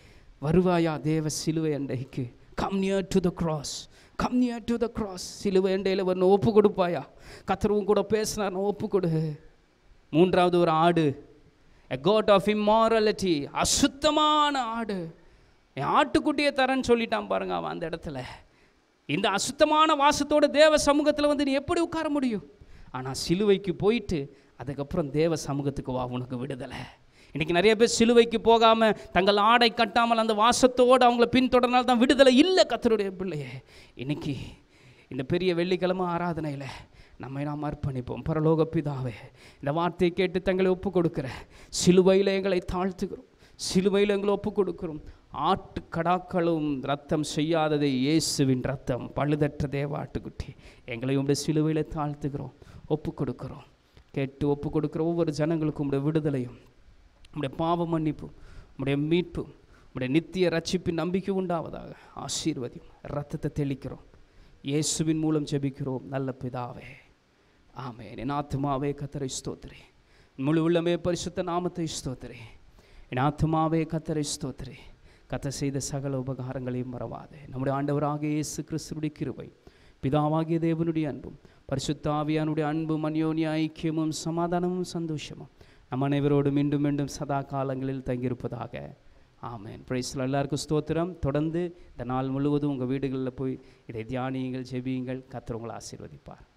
வருவாயா தேவ சிலுவை அண்டைக்கு come near to the cross come near to the cross சிலுவை அண்டையில் வரணும் ஒப்பு கொடுப்பாயா கத்தரவும் கூட பேசினார் ஒப்பு கொடு மூன்றாவது ஒரு ஆடு எ கோட் ஆஃப் இம்மாரலிட்டி அசுத்தமான ஆடு என் ஆட்டுக்குட்டியை தரேன்னு சொல்லிட்டான் பாருங்க அவன் அந்த இடத்துல இந்த அசுத்தமான வாசத்தோட தேவ சமூகத்தில் வந்து நீ எப்படி உட்கார முடியும் ஆனால் சிலுவைக்கு போயிட்டு அதுக்கப்புறம் தேவ சமூகத்துக்கு வா உனக்கு விடுதலை இன்னைக்கு நிறைய பேர் சிலுவைக்கு போகாமல் தங்கள் ஆடை கட்டாமல் அந்த வாசத்தோடு அவங்கள பின்தொடர்னால் தான் விடுதலை இல்லை கத்தருடைய பிள்ளையே இன்னைக்கு இந்த பெரிய வெள்ளிக்கிழமை ஆராதனையில் நம்மை நாம் அர்ப்பணிப்போம் பரலோக பிதாவே இந்த வார்த்தையை கேட்டு தங்களை ஒப்பு கொடுக்கிற சிலுவையில் எங்களை தாழ்த்துகிறோம் சிலுவையில் எங்களை ஒப்பு கொடுக்கிறோம் ஆட்டு கடாக்களும் ரத்தம் செய்யாததை இயேசுவின் ரத்தம் பழுதற்ற தேவ ஆட்டுக்குட்டி எங்களை உடைய சிலுவையில் தாழ்த்துகிறோம் ஒப்பு கொடுக்கிறோம் கேட்டு ஒப்பு கொடுக்கிற ஒவ்வொரு ஜனங்களுக்கும் உடைய விடுதலையும் உடைய பாவ மன்னிப்பு உடைய மீட்பு உடைய நித்திய ரட்சிப்பின் நம்பிக்கை உண்டாவதாக ஆசீர்வதியும் ரத்தத்தை தெளிக்கிறோம் இயேசுவின் மூலம் ஜெபிக்கிறோம் நல்ல பிதாவே ஆமென் என் ஆத்மாவே கத்தரை ஸ்தோத்திரே முழு உள்ளமே பரிசுத்த நாமத்தை ஸ்தோத்திரே என் ஆத்மாவே கத்தரை ஸ்தோத்திரே கத்த செய்த சகல உபகாரங்களையும் மறவாதே நம்முடைய ஆண்டவராக இயேசு கிறிஸ்துடைய கிருபை பிதாவாகிய தேவனுடைய அன்பும் பரிசுத்த ஆவியானுடைய அன்பும் அந்யோன்ய ஐக்கியமும் சமாதானமும் சந்தோஷமும் நம் அனைவரோடு மீண்டும் மீண்டும் சதா காலங்களில் தங்கியிருப்பதாக ஆமென் பிரைஸ்ல எல்லாருக்கும் ஸ்தோத்திரம் தொடர்ந்து இந்த நாள் முழுவதும் உங்கள் வீடுகளில் போய் இதை தியானியுங்கள் ஜெபியுங்கள் கர்த்தர் உங்களை ஆசீர்வதிப்பார்